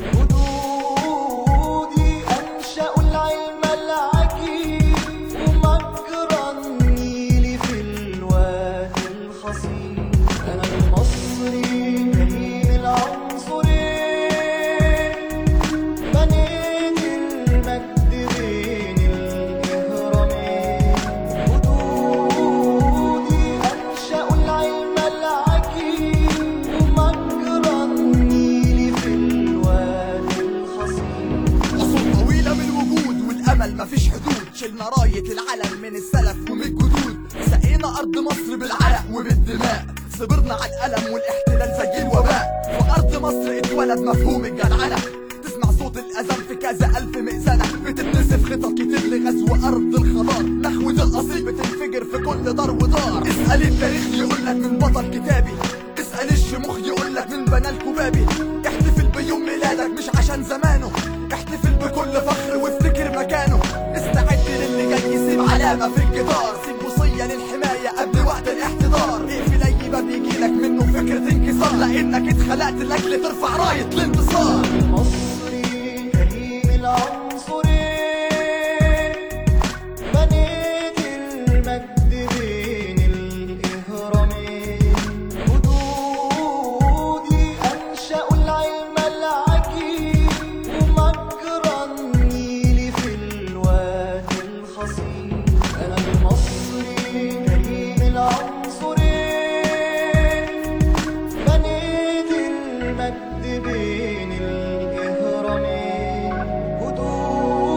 خدودي أنشأوا العلم العجيب ومجرى النيل في الوادي الخصيب أنا المصري كريم العنصري بنيت المجد بين الإهرامين خدودي أنشأوا العلم العجيب ومجرى النيل في الوادي الخصيب أصول طويلة من الوجود والأمل مفيش حدود شلنا راية العلم من السلف ومن الجدود سقينا أرض مصر بالعرق وبالدماء صبرنا على الألم والاحتلال زي الوباء في أرض مصر اتولد مفهوم الجدعنة تسمع صوت الأذان في كذا ألف مئذنة بتتنسف خطط كتير لغزو أرض الخضار نخوة الأصيل بتنفجر في كل دار ودار اسأل التاريخ يقولك من بطل كتابي اسأل الشموخ يقولك من بنى الكبابي احتفل بيوم ميلادك مش عشان زمانه احتفل بكل فخر وافتكر مكانه استعد للي جاي يسيب علامة في الجدار سيب وصية للحماية قبل وقت الاحتضار اقفل اي باب يجيلك منه فكرة انكسار لانك اتخلقت لاجل ترفع راية الانتصار المصري كريم العنصري بنيت المجد بين الإهرامين خدودي أنشأوا العلم العجيب ومجرى النيل في الوادي الخصيب أنا المصري كريم العنصري بنيت المجد بين الإهرامين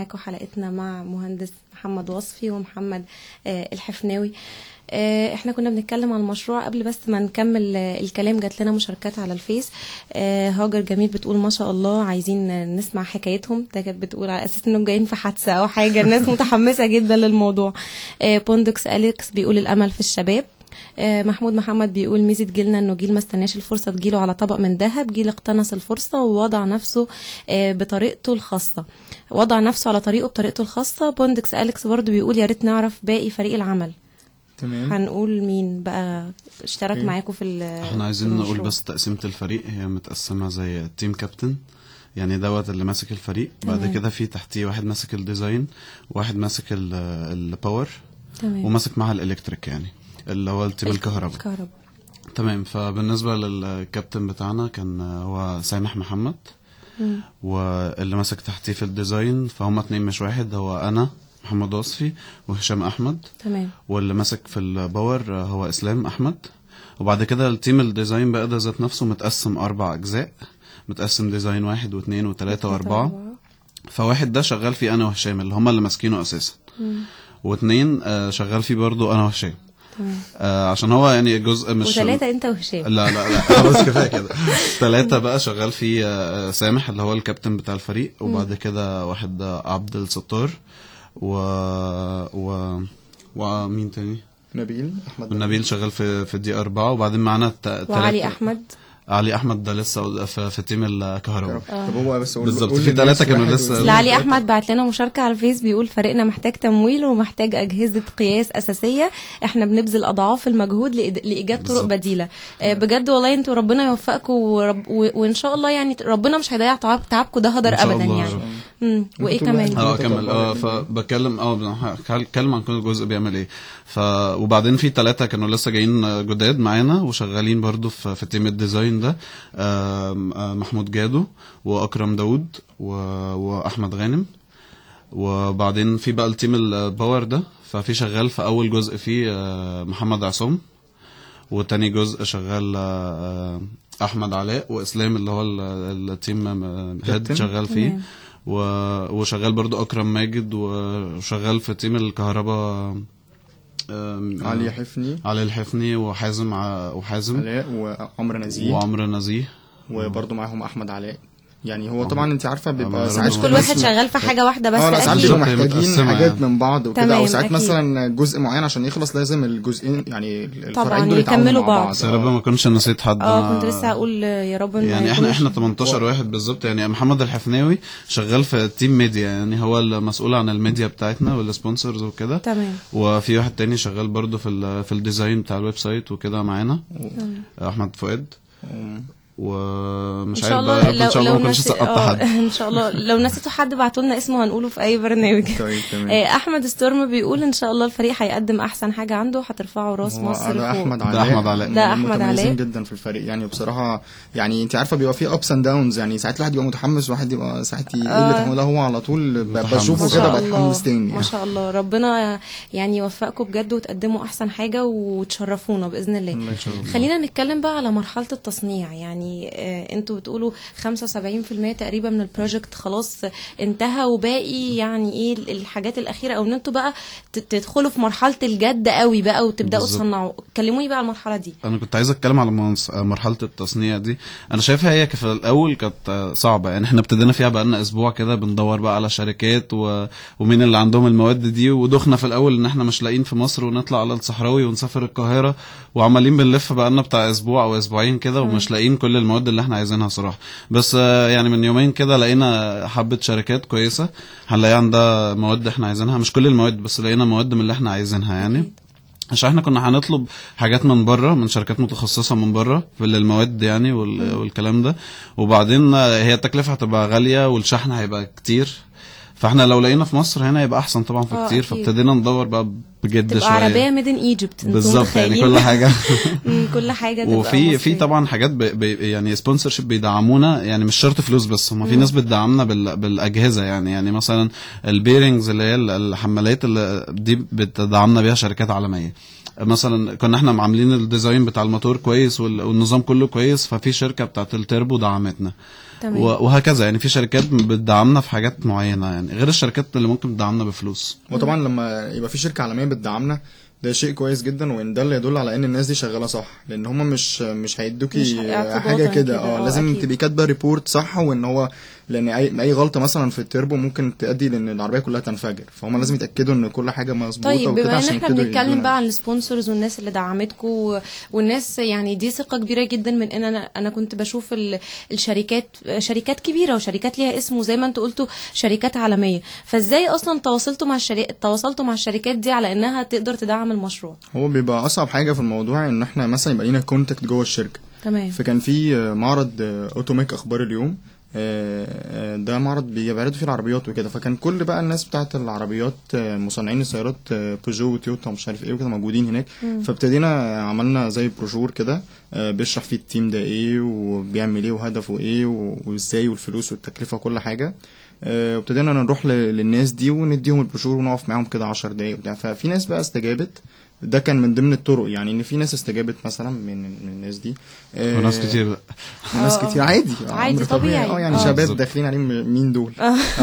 معاكم حلقتنا مع مهندس محمد وصفي ومحمد آه، الحفناوي آه، احنا كنا بنتكلم عن المشروع قبل بس ما نكمل آه، الكلام جات لنا مشاركات على الفيس آه، هاجر جميل بتقول ما شاء الله عايزين آه، نسمع حكايتهم ده كانت بتقول على اساس انهم جايين في حادثه او حاجه الناس متحمسه جدا للموضوع آه، بوندكس اليكس بيقول الامل في الشباب آه، محمود محمد بيقول ميزه جيلنا انه جيل ما استناش الفرصه تجيله على طبق من ذهب جيل اقتنص الفرصه ووضع نفسه آه، بطريقته الخاصه وضع نفسه على طريقه بطريقته الخاصه بوندكس اليكس برضو بيقول يا ريت نعرف باقي فريق العمل تمام هنقول مين بقى اشترك أوكي. معاكم في ال- احنا عايزين في نقول المشروع؟ بس تقسيمة الفريق هي متقسمة زي تيم كابتن يعني دوت اللي ماسك الفريق بعد تمام. كده في تحتيه واحد ماسك الديزاين واحد ماسك ال- الباور تمام وماسك معاها الالكتريك يعني اللي هو التيم الكهرباء الكهرباء تمام فبالنسبة للكابتن بتاعنا كان هو سامح محمد مم. واللي ماسك تحتيه في الديزاين فهم اتنين مش واحد هو انا محمد وصفي وهشام احمد تمام واللي ماسك في الباور هو اسلام احمد وبعد كده التيم الديزاين بقى ده ذات نفسه متقسم اربع اجزاء متقسم ديزاين واحد واثنين وثلاثة واربعة فواحد ده شغال فيه انا وهشام اللي هما اللي ماسكينه اساسا واثنين آه، شغال فيه برضو انا وهشام تمام آه، عشان هو يعني جزء مش وثلاثة انت وهشام لا لا لا خلاص كفايه كده ثلاثة بقى شغال فيه آه، سامح اللي هو الكابتن بتاع الفريق وبعد كده واحد آه، عبد الستار و و ومين تاني؟ نبيل احمد ونبيل شغال في في الدي أربعة وبعدين معانا الت- وعلي تلاتة- احمد علي أحمد ده لسه في, في تيم الكهرباء طب هو بس قول بالظبط، قول في للناس تلاتة كانوا واحد لسه- واثنين لا علي وتلاتة. احمد بعت لنا مشاركه على الفيس بيقول فريقنا محتاج تمويل ومحتاج اجهزه قياس اساسيه احنا بنبذل اضعاف المجهود لإيد- لايجاد طرق بالظبط. بديله آه، بجد والله انتوا ربنا يوفقكم ورب و- وان شاء الله يعني ربنا مش هيضيع تعب تعبكم ده هدر إن شاء ابدا الله. يعني مم. وايه طول كمان واحد اه متكبر كمل اه يعني. فبتكلم اه هتكلم عن كل جزء بيعمل ايه ف وبعدين في ثلاثة كانوا لسه جايين جداد معانا وشغالين برضو في, في تيم الديزاين ده آم، آه، محمود جادو واكرم داوود و... واحمد غانم وبعدين في بقى التيم الباور ده ففي شغال في اول جزء فيه آه، محمد عصام وتاني جزء شغال آه، احمد علاء واسلام اللي هو ال- التيم آه، هيد كابتن. شغال فيه تمام. و... وشغال برضو اكرم ماجد وشغال في تيم الكهرباء آم، علي حفني علي الحفني وحازم ع... وحازم علاء وعمرو نزيه وعمرو نزيه وبرضه معاهم احمد علاء يعني هو طبعا انت عارفه عمرو بيبقى رضا ساعات مش مش كل واحد ناس- شغال في حاجه واحده بس اه لا ساعات اكيد بيبقوا بالظبط، هي محتاجين متقسمة حاجات يعني. من بعض وكده تمام، او ساعات أكيد. مثلا جزء معين عشان يخلص لازم الجزئين يعني الفرعين طبعاً، دول يتعاونوا يكملوا مع بعض. بس يا رب ما كنتش نسيت حد اه كنت لسه هقول آه، يا رب ما يعني احنا يكونش- احنا 18 واحد بالظبط يعني محمد الحفناوي شغال في تيم ميديا يعني هو المسؤول عن الميديا بتاعتنا والسبونسرز وكده تمام وفي واحد تاني شغال برضو في ال في الديزاين بتاع الويب سايت وكده معانا احمد فؤاد أم، ومش ان شاء عارف بقى الله يا رب ان شاء الله ما كنتش نسي- سقطت آه، حد ان شاء الله لو نسيتوا حد بعتوا لنا اسمه هنقوله في اي برنامج طيب تمام آه، احمد ستورم بيقول ان شاء الله الفريق هيقدم احسن حاجه عنده هترفعوا راس هو مصر ده فوق. احمد ده علاء أحمد علاء. ده أحمد متميزين علاء. جدا في الفريق يعني بصراحه يعني انت عارفه بيبقى فيه ابس اند داونز يعني ساعات الواحد يبقى متحمس وواحد يبقى ساعات يقل آه. لا هو على طول ب- متحمس. بشوفه ما كده شاء الله بتحمس تاني ما شاء الله ربنا يعني يوفقكم بجد وتقدموا احسن حاجه وتشرفونا باذن الله الله يشرفك. خلينا نتكلم بقى على مرحله التصنيع يعني آه، انتوا بتقولوا 75% تقريبا من البروجكت خلاص انتهى وباقي يعني ايه الحاجات الاخيره او ان انتوا بقى ت- تدخلوا في مرحله الجد قوي بقى وتبداوا بالظبط. تصنعوا كلموني بقى على المرحله دي انا كنت عايز اتكلم على منص- مرحله التصنيع دي انا شايفها هي في الاول كانت صعبه يعني احنا ابتدينا فيها بقالنا اسبوع كده بندور بقى على شركات و... ومين اللي عندهم المواد دي ودخنا في الاول ان احنا مش لاقيين في مصر ونطلع على الصحراوي ونسافر القاهره وعمالين بنلف بقالنا بتاع اسبوع او اسبوعين كده ومش لاقيين كل المواد اللي احنا عايزينها صراحه بس آه، يعني من يومين كده لقينا حبه شركات كويسه هنلاقي عندها مواد احنا عايزينها مش كل المواد بس لقينا مواد من اللي احنا عايزينها يعني عشان احنا كنا هنطلب حاجات من بره من شركات متخصصه من بره في المواد يعني وال- والكلام ده وبعدين هي التكلفه هتبقى غاليه والشحن هيبقى كتير فاحنا لو لقينا في مصر هنا يبقى احسن طبعا في آه، كتير أكيد. فابتدينا ندور بقى بجد تبقى شويه عربيه ميد ان ايجيبت بالظبط يعني كل حاجه كل حاجه تبقى وفي في مصرية. طبعا حاجات بي بي يعني سبونسر شيب بيدعمونا يعني مش شرط فلوس بس هم في ناس بتدعمنا بال بالاجهزه يعني يعني مثلا البيرنجز اللي هي ال- الحمالات اللي دي بتدعمنا بيها شركات عالميه مثلا كنا احنا عاملين الديزاين بتاع الموتور كويس وال- والنظام كله كويس ففي شركه بتاعت التربو دعمتنا تمام و- وهكذا يعني في شركات بتدعمنا في حاجات معينه يعني غير الشركات اللي ممكن تدعمنا بفلوس وطبعا لما يبقى في شركه عالميه بتدعمنا ده شيء كويس جدا وان ده اللي يدل على ان الناس دي شغاله صح لان هم مش مش مش هيدوكي اعتباطاً حاجه كده، كده آه، اه لازم أكيد. تبقي كاتبه ريبورت صح وان هو لان اي اي غلطه مثلا في التربو ممكن تؤدي لان العربيه كلها تنفجر فهم لازم يتاكدوا ان كل حاجه مظبوطه طيب وكده بما ان عشان احنا يبتدوا بنتكلم يدونا- بقى عن السبونسرز والناس اللي دعمتكم والناس يعني دي ثقه كبيره جدا من ان انا انا كنت بشوف ال- الشركات شركات كبيره وشركات ليها اسم وزي ما انتوا قلتوا شركات عالميه فازاي اصلا تواصلتوا مع الشري... تواصلتوا مع الشركات دي على انها تقدر تدعم المشروع هو بيبقى اصعب حاجه في الموضوع ان احنا مثلا يبقى لينا كونتاكت جوه الشركه تمام فكان في آه، معرض آه، اوتوميك اخبار اليوم آه، آه، ده معرض بيعرضوا فيه العربيات وكده فكان كل بقى الناس بتاعت العربيات آه، مصنعين السيارات آه، بيجو وتويوتا ومش عارف ايه وكده موجودين هناك فابتدينا عملنا زي بروشور كده آه، بيشرح فيه التيم ده ايه وبيعمل ايه وهدفه ايه و- وازاي والفلوس والتكلفه وكل حاجه آه، وابتدينا نروح ل- للناس دي ونديهم البروشور ونقف معاهم كده 10 دقايق وبتاع ففي ناس بقى استجابت ده كان من ضمن الطرق يعني ان في ناس استجابت مثلا من من الناس دي آه، وناس كتير لا ناس آه. كتير عادي عادي، أمر طبيعي. اه يعني آه. شباب بالظبط. داخلين عليهم مين دول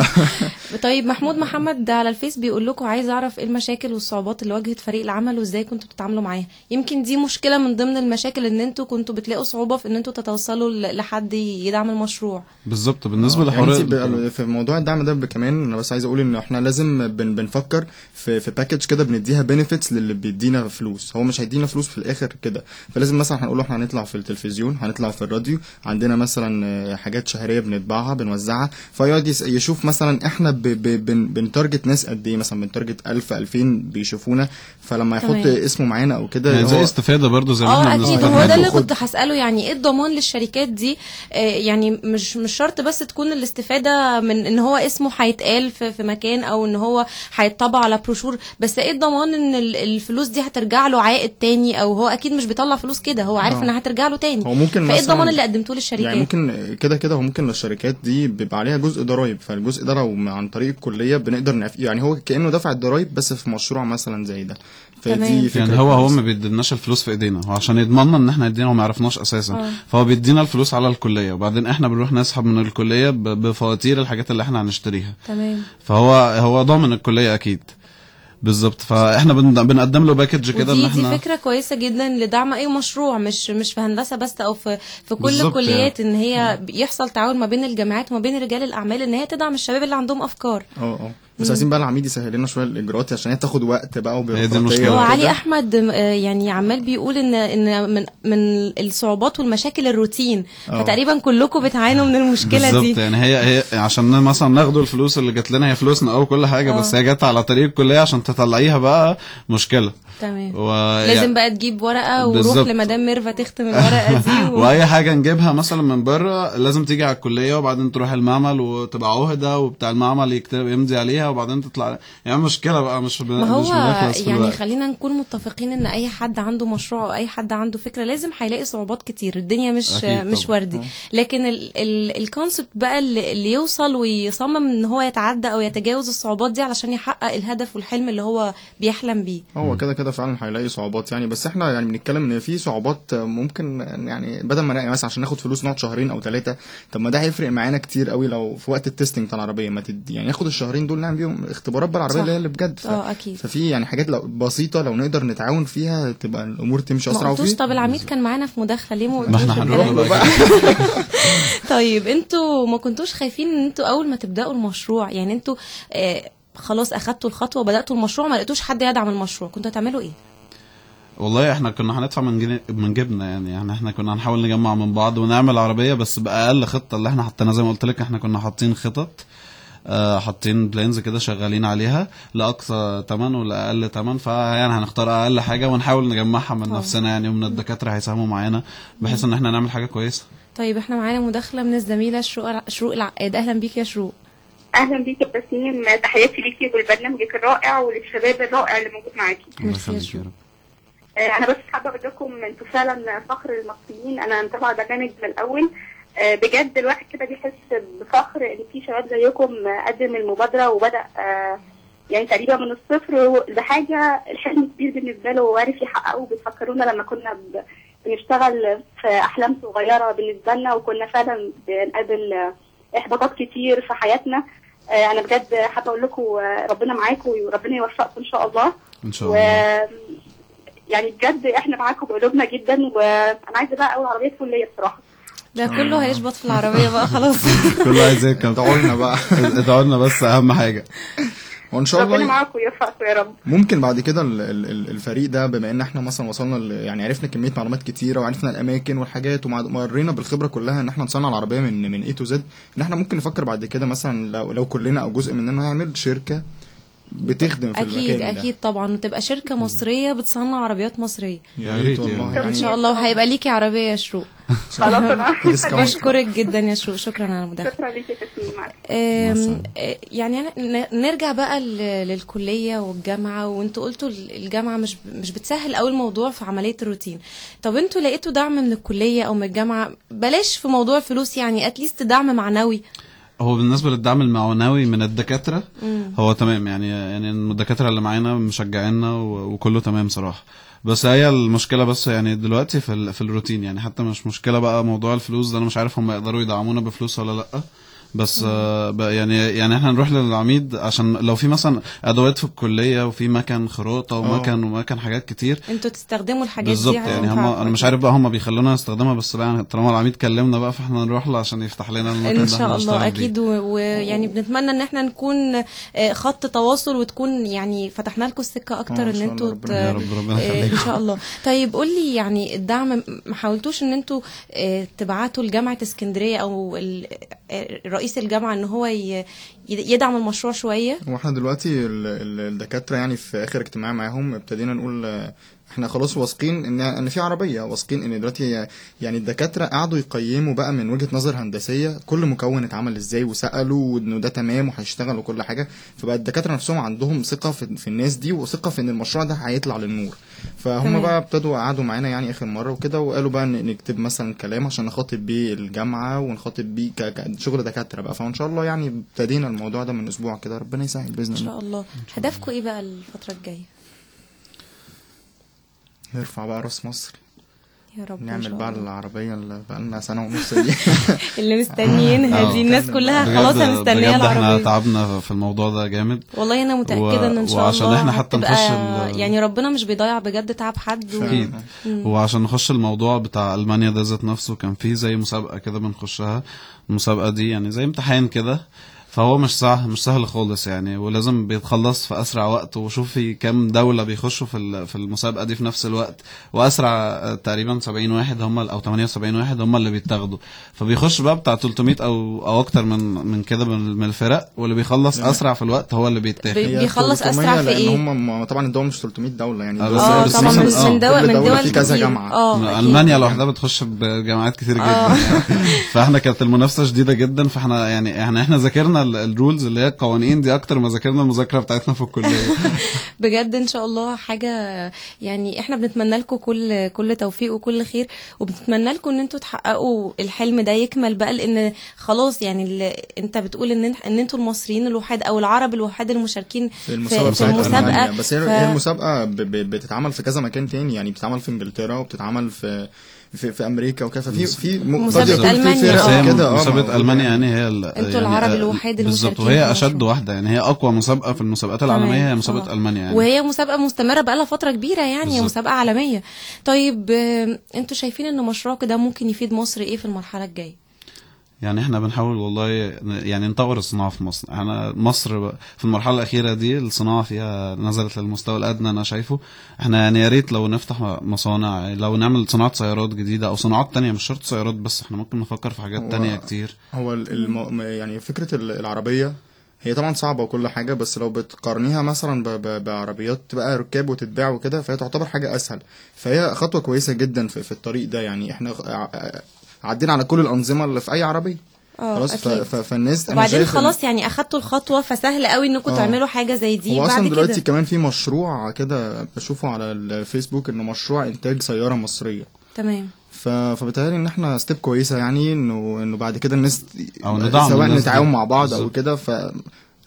طيب محمود محمد على الفيس بيقول لكم عايز اعرف ايه المشاكل والصعوبات اللي واجهت فريق العمل وازاي كنتوا بتتعاملوا معاها يمكن دي مشكله من ضمن المشاكل ان انتوا كنتوا بتلاقوا صعوبه في ان انتوا تتوصلوا ل- لحد يدعم المشروع بالظبط بالنسبه يعني لحوار انت ب- في موضوع الدعم ده كمان انا بس عايز اقول ان احنا لازم بن بنفكر في في باكج كده بنديها بنفيتس للي بيدينا فلوس هو مش هيدينا فلوس في الاخر كده فلازم مثلا هنقول له احنا هنطلع في التلفزيون هنطلع في الراديو عندنا مثلا آه، حاجات شهريه بنطبعها بنوزعها فيقعد يس- يشوف مثلا احنا ب ب بن بنتارجت ناس قد ايه مثلا بنتارجت 1000 2000 بيشوفونا فلما يحط تمام. اسمه معانا او كده يعني زي هو- استفاده برضو زي ما اه احنا اكيد بنستفاد. هو ده اللي خد. كنت هساله يعني ايه الضمان للشركات دي آه يعني مش مش شرط بس تكون الاستفاده من ان هو اسمه هيتقال في, في مكان او ان هو هيطبع على بروشور بس ايه الضمان ان ال- الفلوس دي هترجع له عائد تاني او هو اكيد مش بيطلع فلوس كده هو عارف آه. انها هترجع له تاني هو ممكن فايه مثلاً- الضمان اللي قدمتوه للشركات يعني ممكن كده كده هو ممكن الشركات دي بيبقى عليها جزء ضرايب فالجزء ده لو عن طريق الكليه بنقدر نعف يعني هو كانه دفع الضرايب بس في مشروع مثلا زي ده تمام. فدي فكره يعني هو هو كويسة. ما بيديناش الفلوس في ايدينا هو عشان يضمننا ان احنا يدينا وما يعرفناش اساسا آه. فهو بيدينا الفلوس على الكليه وبعدين احنا بنروح نسحب من الكليه ب- بفواتير الحاجات اللي احنا هنشتريها تمام فهو هو ضامن الكليه اكيد بالظبط فاحنا بن- بنقدم له باكج كده ان ودي احنا دي فكره كويسه جدا لدعم اي مشروع مش مش في هندسه بس او في في كل بالظبط الكليات ان هي يحصل تعاون ما بين الجامعات وما بين رجال الاعمال ان هي تدعم الشباب اللي عندهم افكار اه اه بس عايزين بقى العميد يسهل لنا شويه الاجراءات عشان هي تاخد وقت بقى هي وبيروقراطيه دي المشكلة. هو كده. علي احمد آه، يعني عمال بيقول ان ان من من الصعوبات والمشاكل الروتين اه. فتقريبا كلكم بتعانوا من المشكله بالظبط دي يعني هي هي عشان مثلا ناخدوا الفلوس اللي جات لنا هي فلوسنا او كل حاجه بس هي جت على طريق الكليه عشان تطلعيها بقى مشكله تمام و... لازم بقى تجيب ورقه وروح بالظبط. لمدام ميرفا تختم الورقه دي و... واي حاجه نجيبها مثلا من بره لازم تيجي على الكليه وبعدين تروح المعمل وتبقى عهده وبتاع المعمل يكتب يمضي عليها وبعدين تطلع يعني مشكله بقى مش ب... ما مش هو بنخلص في يعني الوقت. خلينا نكون متفقين ان اي حد عنده مشروع او اي حد عنده فكره لازم هيلاقي صعوبات كتير الدنيا مش أكيد مش طبعاً. وردي لكن الكونسبت بقى اللي, اللي يوصل ويصمم ان هو يتعدى او يتجاوز الصعوبات دي علشان يحقق الهدف والحلم اللي هو بيحلم بيه هو كده كده فعلا هيلاقي صعوبات يعني بس احنا يعني بنتكلم ان في صعوبات ممكن يعني بدل ما نلاقي مثلا عشان ناخد فلوس نقعد شهرين او ثلاثه طب ما ده هيفرق معانا كتير قوي لو في وقت التستنج بتاع العربيه ما تدي يعني ناخد الشهرين دول نعمل بيهم اختبارات بالعربيه صح. اللي هي اللي بجد ف... اه اكيد ففي يعني حاجات لو بسيطه لو نقدر نتعاون فيها تبقى الامور تمشي ما اسرع قلتوش وفي طب العميد كان معانا في مداخله ليه ما ما قلتوش احنا الكلام هنروح ده؟ بقى كده. طيب انتوا ما كنتوش خايفين ان انتوا اول ما تبداوا المشروع يعني انتوا آه خلاص اخدتوا الخطوه وبداتوا المشروع ما لقيتوش حد يدعم المشروع كنتوا هتعملوا ايه والله احنا كنا هندفع من جنيه من جبنا يعني يعني احنا كنا هنحاول نجمع من بعض ونعمل عربيه بس باقل خطه اللي احنا حطينا زي ما قلت لك احنا كنا حاطين خطط آه، حاطين بلانز كده شغالين عليها لاقصى ثمن ولاقل ثمن فيعني هنختار اقل حاجه ونحاول نجمعها من اه. نفسنا يعني ومن الدكاتره هيساهموا معانا بحيث ان احنا نعمل حاجه كويسه طيب احنا معانا مداخله من الزميله شروق شروق العقاد اهلا بيك يا شروق اهلا بيكي يا بسيم تحياتي ليكي ولبرنامجك الرائع وللشباب الرائع اللي موجود معاكي الله ميرسي يا يخليك يا شروق. رب آه، انا بس حابه اقول لكم انتوا فعلا فخر المصريين انا متابعه البرنامج من الاول آه، بجد الواحد كده بيحس بفخر ان في شباب زيكم آه، قدم المبادره وبدا آه، يعني تقريبا من الصفر لحاجه الحلم كبير بالنسبه له وعرف يحققه بيفكرونا لما كنا ب- بنشتغل في احلام صغيره بالنسبه لنا وكنا فعلا بنقابل آه، احباطات كتير في حياتنا آه، انا بجد حابه اقول لكم آه، ربنا معاكم وربنا يوفقكم ان شاء الله ان شاء و الله يعني بجد احنا معاكم بقلوبنا جدا وانا عايزه بقى اول عربيه كليه بصراحه ده كله هيشبط في العربيه بقى خلاص كله عايز يركب ادعوا لنا بقى ادعوا لنا بس اهم حاجه وان شاء ربنا الله معاكم ويوفقكم يا رب ممكن بعد كده ال- ال- ال- الفريق ده بما ان احنا مثلا وصلنا ل- يعني عرفنا كميه معلومات كتيره وعرفنا الاماكن والحاجات ومرينا بالخبره كلها ان احنا نصنع العربيه من من اي تو زد ان احنا ممكن نفكر بعد كده مثلا لو لو كلنا او جزء مننا نعمل شركه بتخدم في اكيد المكان ده اكيد طبعا وتبقى شركه مصريه بتصنع عربيات مصريه يا يا ريت ريت والله يعني. ان شاء الله وهيبقى ليكي عربيه يا شروق خلاص انا ديسكاونت. بشكرك جدا يا شروق شكرا على المداخله شكرا ليكي يا تسنيم معاك أم، آه، يعني أنا- ن- نرجع بقى ل- للكليه والجامعه وانتوا قلتوا ال- الجامعه مش مش بتسهل قوي الموضوع في عمليه الروتين طب انتوا لقيتوا دعم من الكليه او من الجامعه بلاش في موضوع الفلوس يعني اتليست دعم معنوي هو بالنسبه للدعم المعنوي من الدكاتره هو تمام يعني يعني الدكاتره اللي معانا مشجعينا و- وكله تمام صراحه بس هي المشكله بس يعني دلوقتي في ال- في الروتين يعني حتى مش مشكله بقى موضوع الفلوس ده انا مش عارف هم يقدروا يدعمونا بفلوس ولا لا بس آه بقى يعني يعني احنا نروح للعميد عشان لو في مثلا ادوات في الكليه وفي مكان خراطه ومكان ومكان حاجات كتير انتوا تستخدموا الحاجات بالظبط دي يعني هم هتنفعكم انا مش أكيد. عارف بقى هم بيخلونا نستخدمها بس بقى يعني طالما العميد كلمنا بقى فاحنا نروح له عشان يفتح لنا المكان ده ان احنا شاء نشتغل الله بيه. اكيد و- ويعني بنتمنى ان احنا نكون آه، خط تواصل وتكون يعني فتحنا لكم السكه اكتر آه، إن ان شاء الله، انتوا ربنا ت- يا رب ربنا آه، ان يخليكم شاء الله طيب قول لي يعني الدعم ما حاولتوش ان انتوا آه، تبعتوا لجامعه اسكندريه او ال- آه، رئيس الجامعه ان هو ي- يدعم المشروع شويه واحنا دلوقتي ال- ال- الدكاتره يعني في اخر اجتماع معاهم ابتدينا نقول آه، احنا خلاص واثقين ان ان في عربيه واثقين ان دلوقتي يعني الدكاتره قعدوا يقيموا بقى من وجهه نظر هندسيه كل مكون اتعمل ازاي وسالوا انه ده تمام وهيشتغل وكل حاجه فبقى الدكاتره نفسهم عندهم ثقه في, في الناس دي وثقه في ان المشروع ده هيطلع للنور فهم تمام. بقى ابتدوا قعدوا معانا يعني اخر مره وكده وقالوا بقى ن- نكتب مثلا كلام عشان نخاطب بيه الجامعه ونخاطب بيه ك- ك- شغل دكاتره بقى فان شاء الله يعني ابتدينا الموضوع ده من اسبوع كده ربنا يسهل باذن ان الله شاء الله هدفكم ايه بقى الفتره الجايه نرفع بقى راس مصر يا رب إن نعمل شاء بقى الله. العربية اللي بقالنا سنة ونص دي اللي مستنيينها آه. دي الناس كلها خلاص بجد مستنيه بجد احنا العربيه تعبنا في الموضوع ده جامد والله انا متاكده و- ان ان شاء وعشان الله إحنا حتى هتبقى- نخش ال- يعني ربنا مش بيضيع بجد تعب حد و... اكيد وعشان نخش الموضوع بتاع المانيا ده ذات نفسه كان فيه زي مسابقه كده بنخشها المسابقه دي يعني زي امتحان كده فهو مش سهل مش سهل خالص يعني ولازم بيتخلص في اسرع وقت وشوفي كام دوله بيخشوا في ال- في المسابقه دي في نفس الوقت واسرع آه، تقريبا 70 واحد هم ال- او 78 واحد هم اللي بيتاخدوا فبيخش بقى بتاع 300 او او اكتر من من كده من من الفرق واللي بيخلص اسرع في الوقت هو اللي بيتاخد بي- هي بيخلص 300 أسرع في لأن إيه؟ هم طبعا الدول مش 300 دولة يعني آه، الدول بس- اه بس طبعا مثلاً- من, آه، من دول كل من دولة دول في كذا كتير. جامعة. اه أكيد. المانيا لوحدها بتخش بجامعات كتير جدا آه. يعني. فاحنا كانت المنافسه شديده جدا فاحنا يعني احنا احنا ذاكرنا ال- الرولز اللي هي القوانين دي اكتر ما ذاكرنا المذاكره بتاعتنا في الكليه بجد ان شاء الله حاجه يعني احنا بنتمنى لكم كل كل توفيق وكل خير وبنتمنى لكم ان انتوا تحققوا الحلم ده يكمل بقى لان خلاص يعني ال- انت بتقول ان انت- ان انتوا المصريين الوحيد او العرب الوحيد المشاركين في المسابقة في بتاعت المسابقه ألمانيا. بس هي ف- هي المسابقة ب- ب- بتتعمل في كذا مكان تاني يعني بتتعمل في انجلترا وبتتعمل في في, في امريكا وكذا ففي في م- مسابقة قد يكون في ألمانيا، فرق بس هي كده اه مسابقه موجودة المانيا يعني. يعني هي ال- انتوا يعني العرب آه، الوحيد بالظبط المشاركين وهي في اشد المشروع. واحده يعني هي اقوى مسابقه في المسابقات العالميه هي تمام. مسابقه آه. المانيا يعني وهي مسابقه مستمره بقى لها فتره كبيره يعني هي بالظبط. مسابقه عالميه طيب آه، انتوا شايفين ان مشروعكم ده ممكن يفيد مصر ايه في المرحله الجايه يعني احنا بنحاول والله ن- يعني نطور الصناعه في مصر احنا مصر ب- في المرحله الاخيره دي الصناعه فيها نزلت للمستوى الادنى انا شايفه احنا يعني يا ريت لو نفتح م- مصانع لو نعمل صناعه سيارات جديده او صناعات تانية مش شرط سيارات بس احنا ممكن نفكر في حاجات هو- تانية كتير هو ال- الم... يعني فكرة ال- العربية هي طبعا صعبة وكل حاجة بس لو بتقارنيها مثلا ب... ب... بعربيات تبقى ركاب وتتباع وكده فهي تعتبر حاجة أسهل فهي خطوة كويسة جدا في, في الطريق ده يعني احنا ع- عدينا على كل الأنظمة اللي في أي عربية اه خلاص ف... أكيد. ف... فالناس أنا وبعدين شايف إن- خلاص يعني اخدتوا الخطوه فسهل قوي انكم آه. تعملوا حاجه زي دي هو بعد اصلا دلوقتي كده كمان في مشروع كده بشوفه على الفيسبوك انه مشروع انتاج سياره مصريه تمام ف... فبالتالي ان احنا ستيب كويسه يعني انه انه بعد كده الناس أو ندعم سواء الناس دي. نتعاون مع بعض او بالظبط. كده ف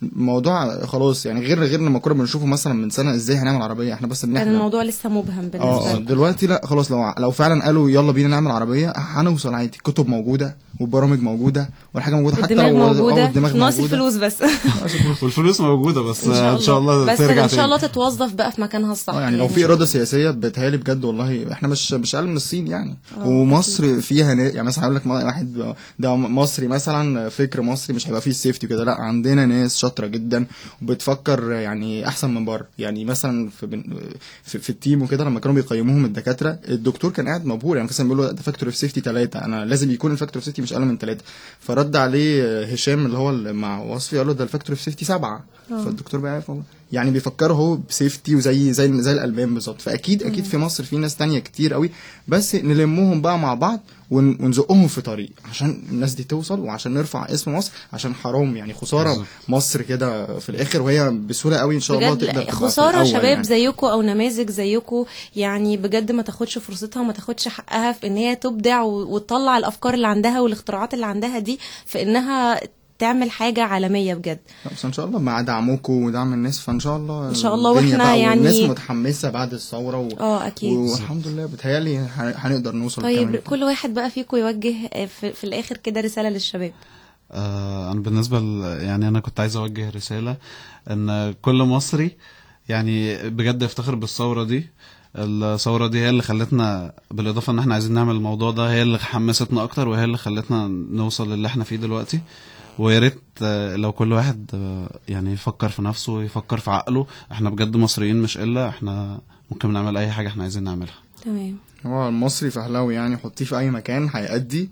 الموضوع خلاص يعني غير غير لما كنا بنشوفه مثلا من سنه ازاي هنعمل عربيه احنا بس كان بنحلم الموضوع لسه مبهم بالنسبه اه آه، لي دلوقتي لا خلاص لو لو فعلا قالوا يلا بينا نعمل عربيه هنوصل عادي كتب موجوده والبرامج موجوده والحاجه موجوده حتى الدماغ لو آه، موجوده الدماغ ناقص موجودة. الفلوس بس والفلوس موجوده بس ان شاء الله بس ترجع ان شاء تاني. الله تتوظف بقى في مكانها الصح اه يعني لو في اراده سياسيه بتهيألي بجد والله احنا مش مش اقل من الصين يعني ومصر فيها نا- يعني مثلا هقول لك واحد ده مصري مثلا فكر مصري مش هيبقى فيه السيفتي وكده لا عندنا ناس شاطره جدا وبتفكر يعني احسن من بره يعني مثلا في, بن- في, في التيم وكده لما كانوا بيقيموهم الدكاتره الدكتور كان قاعد مبهور يعني مثلا بيقول له ده فاكتور اوف سيفتي ثلاثه انا لازم يكون الفاكتور اوف سيفتي مش اقل من ثلاثه فرد عليه هشام اللي هو اللي مع وصفي قال له ده الفاكتور اوف سيفتي سبعه فالدكتور بقى عارف والله يعني بيفكروا هو بسيفتي وزي زي زي الالبان بالظبط فاكيد اكيد في مصر في ناس تانية كتير قوي بس نلمهم بقى مع بعض ون- ونزقهم في طريق عشان الناس دي توصل وعشان نرفع اسم مصر عشان حرام يعني خساره بالظبط. مصر كده في الاخر وهي بسهوله قوي ان شاء الله بجد تقدر تبقى في خساره الأول شباب يعني. زيكم او نماذج زيكم يعني بجد ما تاخدش فرصتها وما تاخدش حقها في ان هي تبدع و- وتطلع الافكار اللي عندها والاختراعات اللي عندها دي في انها تعمل حاجه عالميه بجد لا، بس ان شاء الله مع دعمكم ودعم الناس فان شاء الله إن شاء الله الدنيا وإحنا بقى يعني- والناس متحمسه بعد الثوره و... اه اكيد والحمد لله بتهيألي هن- هنقدر نوصل طيب كمان. كل واحد بقى فيكم يوجه آه، في, في الاخر كده رساله للشباب آه، انا بالنسبه ل... يعني انا كنت عايز اوجه رساله ان كل مصري يعني بجد يفتخر بالثوره دي الثوره دي هي اللي خلتنا بالاضافه ان احنا عايزين نعمل الموضوع ده هي اللي حمستنا اكتر وهي اللي خلتنا نوصل للي احنا فيه دلوقتي ويا ريت آه، لو كل واحد آه، يعني يفكر في نفسه يفكر في عقله احنا بجد مصريين مش الا احنا ممكن نعمل اي حاجه احنا عايزين نعملها تمام هو المصري فهلاوي يعني حطيه في اي مكان هيأدي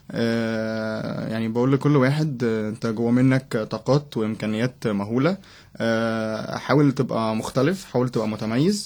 آه يعني بقول لكل واحد آه، انت جوه منك طاقات وامكانيات مهوله آه حاول تبقى مختلف حاول تبقى متميز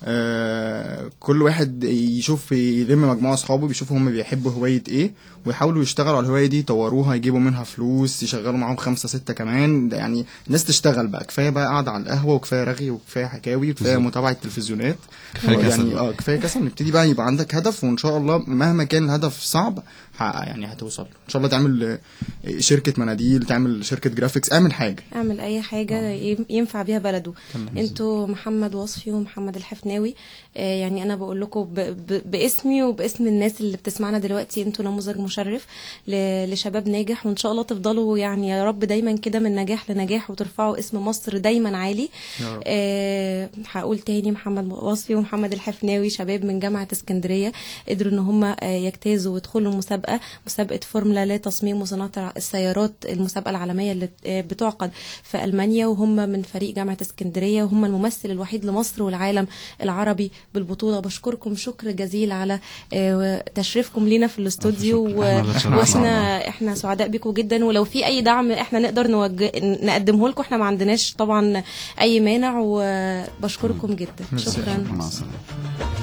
آه كل واحد يشوف يلم مجموعه اصحابه بيشوفوا هم بيحبوا هوايه ايه ويحاولوا يشتغلوا على الهوايه دي يطوروها يجيبوا منها فلوس يشغلوا معاهم خمسه سته كمان ده يعني الناس تشتغل بقى كفايه بقى قاعده على القهوه وكفايه رغي وكفايه حكاوي وكفايه متابعه تلفزيونات كفاية هو كسل يعني اه كفايه كسل نبتدي بقى يبقى عندك هدف وان شاء الله مهما كان الهدف صعب ه- يعني هتوصل ان شاء الله تعمل آه، شركه مناديل تعمل شركه جرافيكس اعمل حاجه اعمل اي حاجه يم- ينفع بيها بلده انتوا محمد وصفي ومحمد الحفناوي آه، يعني انا بقول لكم ب- ب- باسمي وباسم الناس اللي بتسمعنا دلوقتي انتوا نموذج مشرف ل- لشباب ناجح وان شاء الله تفضلوا يعني يا رب دايما كده من نجاح لنجاح وترفعوا اسم مصر دايما عالي يا رب. آه، هقول تاني محمد وصفي ومحمد الحفناوي شباب من جامعة اسكندرية قدروا ان هم يجتازوا ويدخلوا المسابقة مسابقة فورمولا لتصميم وصناعة السيارات المسابقة العالمية اللي آه، بتعقد في ألمانيا وهم من فريق جامعة اسكندرية وهم الممثل الوحيد لمصر والعالم العربي بالبطولة بشكركم شكر جزيل على آه، تشريفكم لينا في الاستوديو شكرا. و- إحنا اللي اتشرفنا واحنا احنا سعداء بكم جدا ولو في اي دعم احنا نقدر نوجه نقدمه لكم احنا ما عندناش طبعا اي مانع وبشكركم جدا شكرا مع السلامه